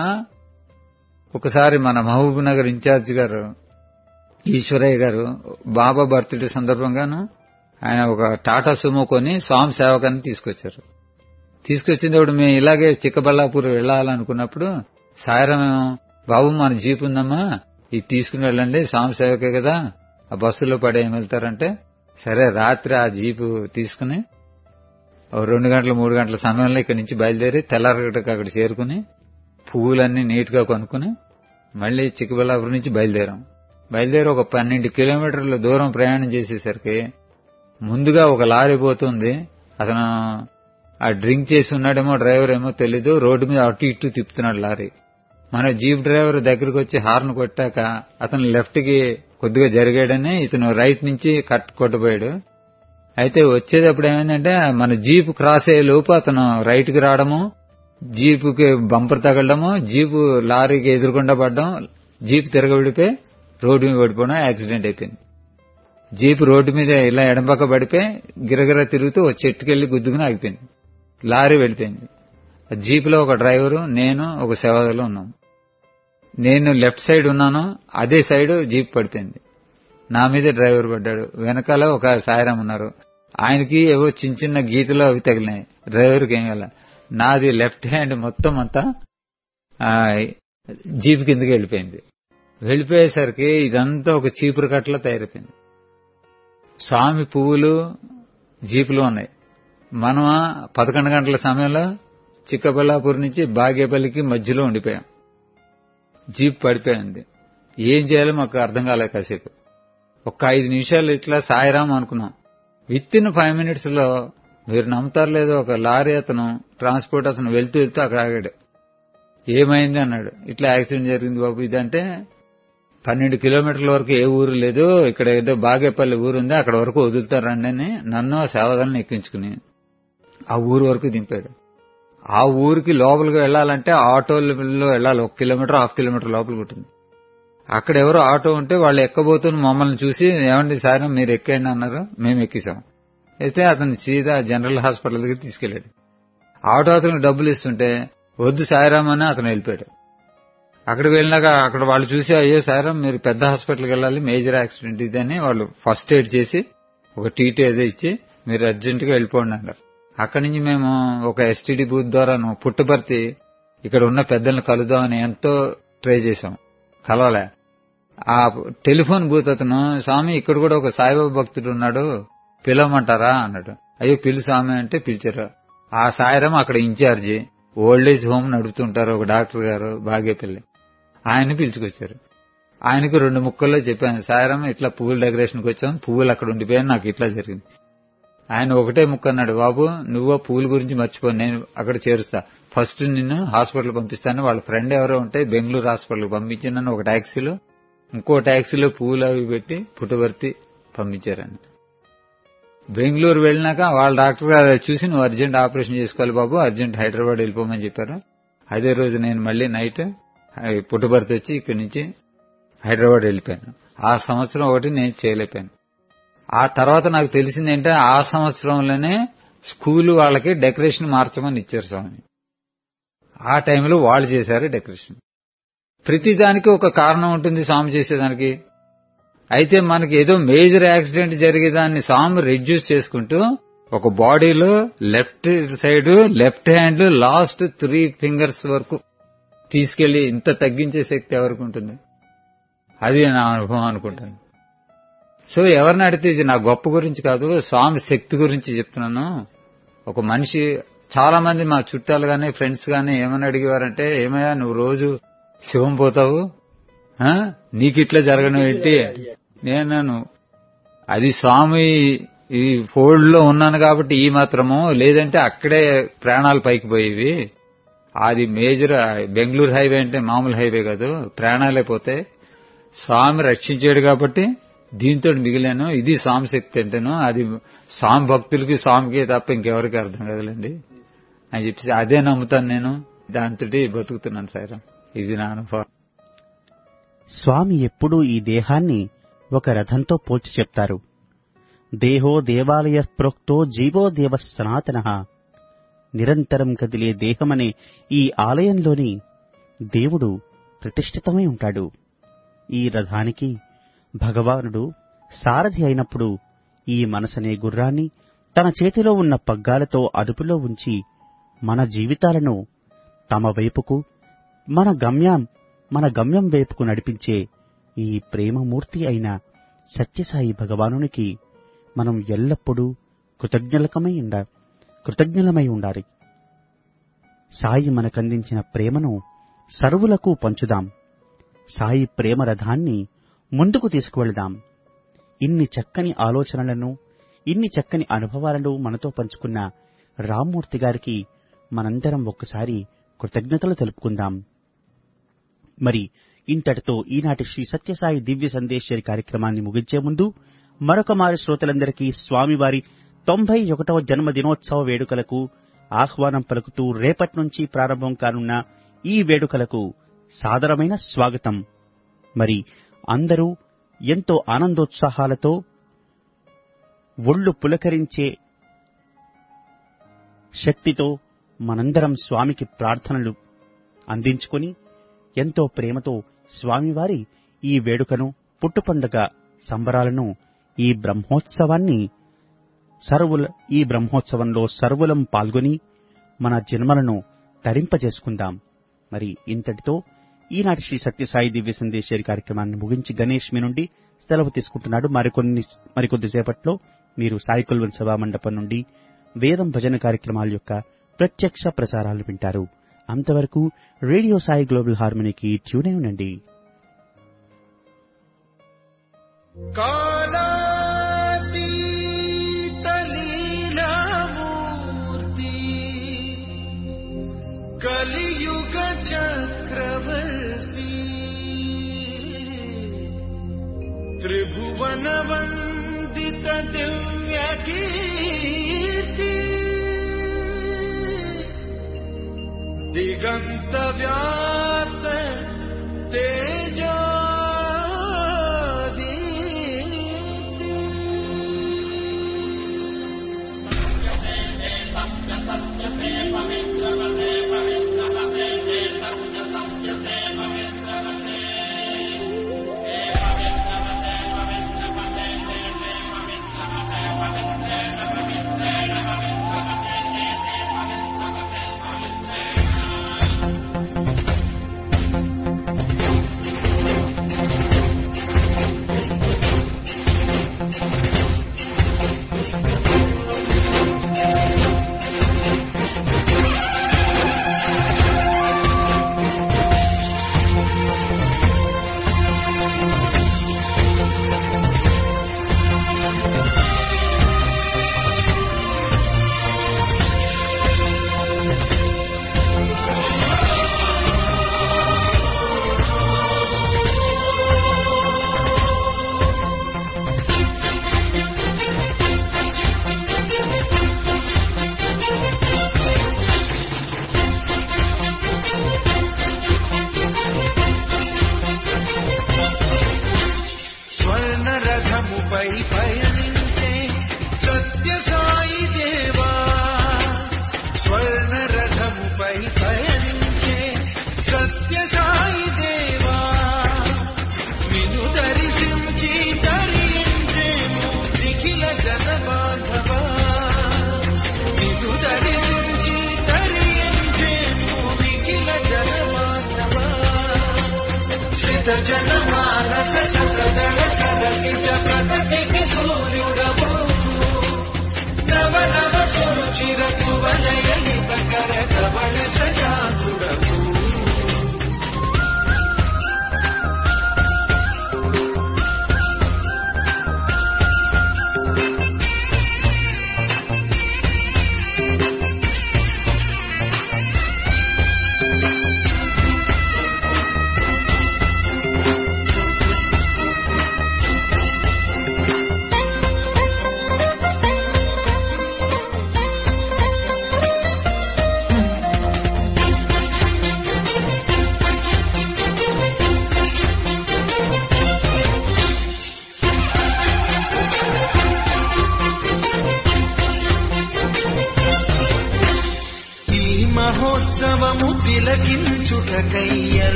ఒకసారి మన మహబూబ్ నగర్ ఇన్ఛార్జ్ గారు ఈశ్వరయ్య గారు బాబా బర్త్డే సందర్భంగాను ఆయన ఒక టాటా సుమో కొని స్వామి సేవకాన్ని తీసుకొచ్చారు తీసుకొచ్చినప్పుడు మేము ఇలాగే చిక్కబల్లాపూర్ వెళ్ళాలనుకున్నప్పుడు సాయరం బాబు మన జీప్ ఉందమ్మా ఇది తీసుకుని వెళ్ళండి స్వామి సేవకే కదా ఆ బస్సులో పడే ఏం వెళ్తారంటే సరే రాత్రి ఆ జీపు తీసుకుని ఓ రెండు గంటల మూడు గంటల సమయంలో ఇక్కడి నుంచి బయలుదేరి తెల్లారగట్టకు అక్కడ చేరుకుని పువ్వులన్నీ నీట్ గా కొనుక్కుని మళ్ళీ చిక్కబల్లాపురం నుంచి బయలుదేరాం బయలుదేరి ఒక పన్నెండు కిలోమీటర్ల దూరం ప్రయాణం చేసేసరికి ముందుగా ఒక లారీ పోతుంది అతను ఆ డ్రింక్ చేసి ఉన్నాడేమో డ్రైవర్ ఏమో తెలీదు రోడ్డు మీద అటు ఇటు తిప్పుతున్నాడు లారీ మన జీప్ డ్రైవర్ దగ్గరికి వచ్చి హార్న్ కొట్టాక అతను లెఫ్ట్ కి కొద్దిగా జరిగాడని ఇతను రైట్ నుంచి కట్ కొట్టబోయాడు అయితే వచ్చేటప్పుడు ఏమైందంటే మన జీప్ క్రాస్ అయ్యే లోపు అతను రైట్ కి రావడము జీపుకి బంపర్ తగలడము జీపు లారీకి ఎదురుకుండా పడడం జీప్ తిరగబడిపోయి రోడ్డు మీద పడిపోవడం యాక్సిడెంట్ అయిపోయింది జీప్ రోడ్డు మీద ఇలా ఎడంపక్క పడిపోయి గిరగిర తిరుగుతూ ఒక చెట్టుకెళ్లి గుద్దుకుని ఆగిపోయింది లారీ వెళ్ళిపోయింది ఆ జీపులో ఒక డ్రైవరు నేను ఒక సేవలో ఉన్నాం నేను లెఫ్ట్ సైడ్ ఉన్నాను అదే సైడ్ జీప్ పడిపోయింది నా మీద డ్రైవర్ పడ్డాడు వెనకాల ఒక సాయిరాం ఉన్నారు ఆయనకి ఏవో చిన్న చిన్న గీతలు అవి తగిలినాయి డ్రైవర్కి ఏం కాల నాది లెఫ్ట్ హ్యాండ్ మొత్తం అంతా ఆ, జీప్ కిందకి వెళ్ళిపోయింది వెళ్ళిపోయేసరికి ఇదంతా ఒక చీపురు కట్టలా తయారైపోయింది స్వామి పువ్వులు జీపులు ఉన్నాయి మనం పదకొండు గంటల సమయంలో చిక్కబల్లాపూర్ నుంచి బాగేపల్లికి మధ్యలో ఉండిపోయాం జీప్ పడిపోయింది ఏం చేయాలో మాకు అర్థం కాలేదు కాసేపు ఒక్క ఐదు నిమిషాలు ఇట్లా సాయిరాం అనుకున్నాం విత్ ఇన్ ఫైవ్ మినిట్స్ లో మీరు నమ్ముతారు లేదో ఒక లారీ అతను ట్రాన్స్పోర్ట్ అతను వెళ్తూ వెళ్తూ అక్కడ ఆగాడు ఏమైంది అన్నాడు ఇట్లా యాక్సిడెంట్ జరిగింది బాబు ఇదంటే పన్నెండు కిలోమీటర్ల వరకు ఏ ఊరు లేదు ఇక్కడ ఏదో బాగేపల్లి ఊరు ఉంది అక్కడ వరకు వదులుతారండి అని నన్ను ఆ సేవదాలను ఎక్కించుకుని ఆ ఊరు వరకు దింపాడు ఆ ఊరికి లోపలికి వెళ్ళాలంటే ఆటోలో వెళ్ళాలి ఒక కిలోమీటర్ హాఫ్ కిలోమీటర్ లోపలికి ఉంటుంది అక్కడ ఎవరో ఆటో ఉంటే వాళ్ళు ఎక్కబోతున్న మమ్మల్ని చూసి ఏమండి సార్ మీరు ఎక్కండి అన్నారు మేము ఎక్కిసాం అయితే అతను సీదా జనరల్ హాస్పిటల్ దగ్గర తీసుకెళ్లాడు ఆటో అతనికి డబ్బులు ఇస్తుంటే వద్దు సాయిరామ్ అని అతను వెళ్ళిపోయాడు అక్కడికి వెళ్ళినాక అక్కడ వాళ్ళు చూసి అయ్యో సాయిరామ్ మీరు పెద్ద హాస్పిటల్కి వెళ్ళాలి మేజర్ యాక్సిడెంట్ ఇది అని వాళ్ళు ఫస్ట్ ఎయిడ్ చేసి ఒక టీటీ ఏదో ఇచ్చి మీరు అర్జెంట్ గా వెళ్ళిపోండి అన్నారు అక్కడి నుంచి మేము ఒక ఎస్టీడీ బూత్ ద్వారా పుట్టుపర్తి ఇక్కడ ఉన్న పెద్దలను కలుద్దామని ఎంతో ట్రై చేశాం కలవలే ఆ టెలిఫోన్ బూత్ అతను స్వామి ఇక్కడ కూడా ఒక సాయిబాబా భక్తుడు ఉన్నాడు పిలవమంటారా అన్నాడు అయ్యో పిలు స్వామి అంటే పిలిచారు ఆ సాయిరం అక్కడ ఇన్ఛార్జి ఓల్డ్ ఏజ్ హోమ్ నడుపుతుంటారు ఒక డాక్టర్ గారు బాగేపల్లి ఆయన్ని పిలుచుకొచ్చారు ఆయనకు రెండు ముక్కల్లో చెప్పాను సాయిరం ఇట్లా పువ్వుల డెకరేషన్కి వచ్చాం పువ్వులు అక్కడ ఉండిపోయాను నాకు ఇట్లా జరిగింది ఆయన ఒకటే ముక్క అన్నాడు బాబు నువ్వు ఆ పువ్వుల గురించి మర్చిపో నేను అక్కడ చేరుస్తా ఫస్ట్ నిన్ను హాస్పిటల్ పంపిస్తాను వాళ్ళ ఫ్రెండ్ ఎవరో ఉంటే బెంగళూరు హాస్పిటల్ పంపించి నన్ను ఒక టాక్సీలో ఇంకో టాక్సీలో పువ్వులు అవి పెట్టి పుట్టవర్తి పంపించారని బెంగళూరు వెళ్ళినాక వాళ్ళ డాక్టర్ గారు అది చూసి నువ్వు అర్జెంట్ ఆపరేషన్ చేసుకోవాలి బాబు అర్జెంట్ హైదరాబాద్ వెళ్ళిపోమని చెప్పారు అదే రోజు నేను మళ్ళీ నైట్ పుట్టబర్తి వచ్చి ఇక్కడి నుంచి హైదరాబాద్ వెళ్ళిపోయాను ఆ సంవత్సరం ఒకటి నేను చేయలేకపోయాను ఆ తర్వాత నాకు తెలిసింది ఏంటంటే ఆ సంవత్సరంలోనే స్కూల్ వాళ్ళకి డెకరేషన్ మార్చమని ఇచ్చారు స్వామి ఆ టైంలో వాళ్ళు చేశారు డెకరేషన్ ప్రతిదానికి ఒక కారణం ఉంటుంది స్వామి చేసేదానికి అయితే మనకి ఏదో మేజర్ యాక్సిడెంట్ జరిగేదాన్ని స్వామి రెడ్యూస్ చేసుకుంటూ ఒక బాడీలో left side left hand last three fingers వరకు తీసుకెళ్లి ఇంత తగ్గించే శక్తి ఎవరికి ఉంటుంది అది నా అనుభవం అనుకుంటాను సో ఎవరిని అడిగితే ఇది నా గొప్ప గురించి కాదు స్వామి శక్తి గురించి చెప్తున్నాను ఒక మనిషి చాలా మంది మా చుట్టాలు గాని ఫ్రెండ్స్ గాని ఏమని అడిగేవారంటే ఏమయ్యా నువ్వు రోజు శివం పోతావు ఆ? నీకిట్లా జరగను ఏంటి నేను అది స్వామి ఈ ఫోల్డ్ లో ఉన్నాను కాబట్టి ఈ మాత్రము లేదంటే అక్కడే ప్రాణాలు పైకి పోయేవి అది మేజర్ బెంగళూరు హైవే అంటే మామూలు హైవే కాదు ప్రాణాలే పోతాయి స్వామి రక్షించాడు కాబట్టి దీంతో మిగిలాను ఇది స్వామి శక్తి అంటేను అది స్వామి భక్తులకి స్వామికి తప్ప ఇంకెవరికి అర్థం కదలండి అని చెప్పేసి అదే నమ్ముతాను నేను దాంతో బతుకుతున్నాను సార్ ఇది నా అనుభవం స్వామి ఎప్పుడూ ఈ దేహాన్ని ఒక రథంతో పోల్చి చెప్తారు దేహో దేవాలయ ప్రోక్తో జీవో దేవ సనాతన నిరంతరం కదిలే దేహమనే ఈ ఆలయంలోని దేవుడు ప్రతిష్ఠితమై ఉంటాడు ఈ రథానికి భగవానుడు సారథి అయినప్పుడు ఈ మనసనే గుర్రాన్ని తన చేతిలో ఉన్న పగ్గాలతో అదుపులో ఉంచి మన జీవితాలను తమ వైపుకు మన గమ్యం మన గమ్యం వైపుకు నడిపించే ఈ ప్రేమమూర్తి అయిన సత్యసాయి భగవానునికి మనం ఎల్లప్పుడూ కృతజ్ఞలకమై ఉండ కృతజ్ఞలమై ఉండాలి సాయి మనకందించిన ప్రేమను సర్వులకు పంచుదాం సాయి ప్రేమ రథాన్ని ముందుకు తీసుకువెళదాం ఇన్ని చక్కని ఆలోచనలను ఇన్ని చక్కని అనుభవాలను మనతో పంచుకున్న రామ్మూర్తి గారికి మనందరం ఒక్కసారి కృతజ్ఞతలు తెలుపుకుందాం మరి ఇంతటితో ఈనాటి శ్రీ సత్యసాయి దివ్య సందేశ్వరి కార్యక్రమాన్ని ముగించే ముందు మరొక మారి శ్రోతలందరికీ స్వామివారి తొంభై ఒకటవ జన్మదినోత్సవ వేడుకలకు ఆహ్వానం పలుకుతూ రేపటి నుంచి ప్రారంభం కానున్న ఈ వేడుకలకు సాదరమైన స్వాగతం మరి అందరూ ఎంతో ఆనందోత్సాహాలతో ఒళ్ళు పులకరించే శక్తితో మనందరం స్వామికి ప్రార్థనలు అందించుకొని ఎంతో ప్రేమతో స్వామివారి ఈ వేడుకను పుట్టుపండుగ సంబరాలను ఈ బ్రహ్మోత్సవాన్ని సర్వుల ఈ బ్రహ్మోత్సవంలో సర్వులం పాల్గొని మన జన్మలను తరింపజేసుకుందాం మరి ఇంతటితో ఈనాటి శ్రీ సత్యసాయి దివ్య సందేశ్వరి కార్యక్రమాన్ని ముగించి గణేష్ మీ నుండి సెలవు తీసుకుంటున్నాడు మరికొన్ని మరికొద్దిసేపట్లో మీరు సాయి కుల్వన్ సభా మండపం నుండి వేదం భజన కార్యక్రమాల యొక్క ప్రత్యక్ష ప్రసారాలు వింటారు అంతవరకు రేడియో సాయి గ్లోబల్ హార్మనీకి ట్యూనే ఉండండి కాలాతీతలీలామూర్తి కలియుగ చక్రవర్తి త్రిభువన వందిత దివ్య కీర్తి దిగంత వ్యాప్త తేజాదీప్తి స్వర్ణ రథముపై పయనించే సత్య సాయి దేవా స్వర్ణ రథముపై పయనించే సత్య సాయి దేవా నిన్ను దర్శించి తరించేము నిఖిల జన బాంధవా నిన్ను దర్శించి తరించేము నిఖిల జన బాంధవా శ్రిత జనమానస శతదళ సరసిజ ప్రగతికి సూర్యుడవు నవ నవ సురుచిర కువలయలిత కర కవళ సజాతుడవు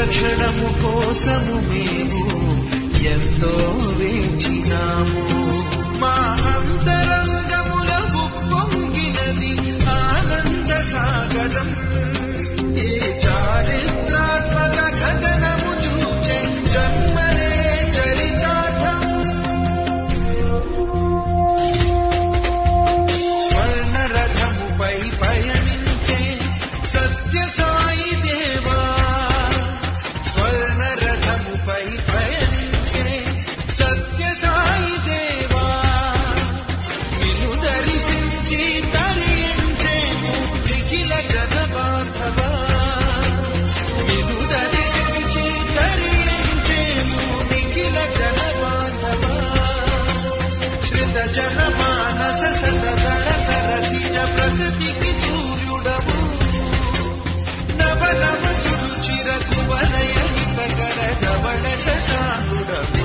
క్షణము కోసము మేము ఎంతో వేచినాము మా అంతరంగముల పొంగినది ఆనంద సాగరం ఏ చారిత్రాత్మక ఘటనము చూచే జన్మనే చరితార్థం స్వర్ణరథముపై పయనించే సత్య సాయి దేవా స్వర్ణరథముపై పయనించే సత్య సాయి దేవా నిన్ను దర్శించి తరించేము నిఖిల జనబాంధవా నిన్ను దర్శించి తరించేము నిఖిల జనబాంధవా శ్రిత జన మానస సతదళ సరసిజ ప్రగతికి సూర్యుడవు నవనవ సురుచిర కువలయ హితకర ధవళ శశాంకుడవు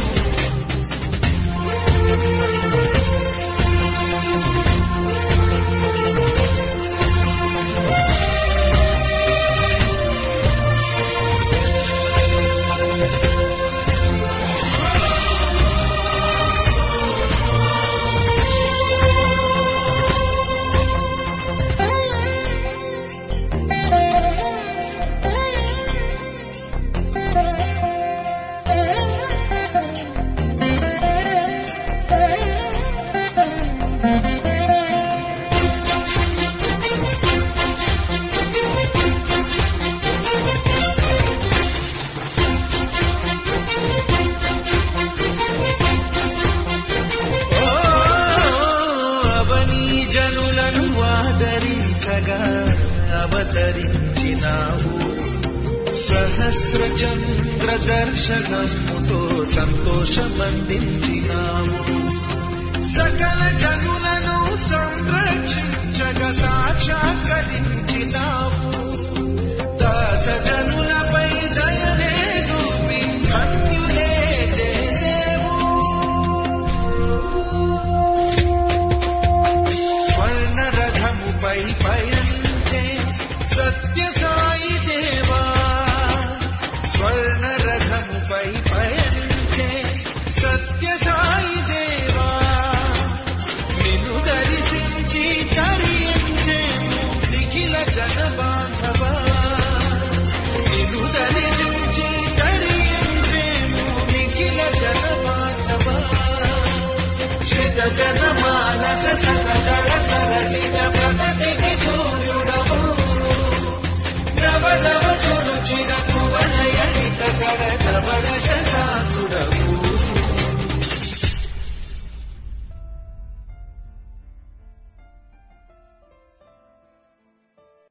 ఓ అవనీ జనులను ఆదరించగా అవతరించినావు సహస్ర చంద్ర దర్శనముతో సంతోషమందించినావు సకల జనులను సంరక్షించగా సాక్షాత్కరించినావు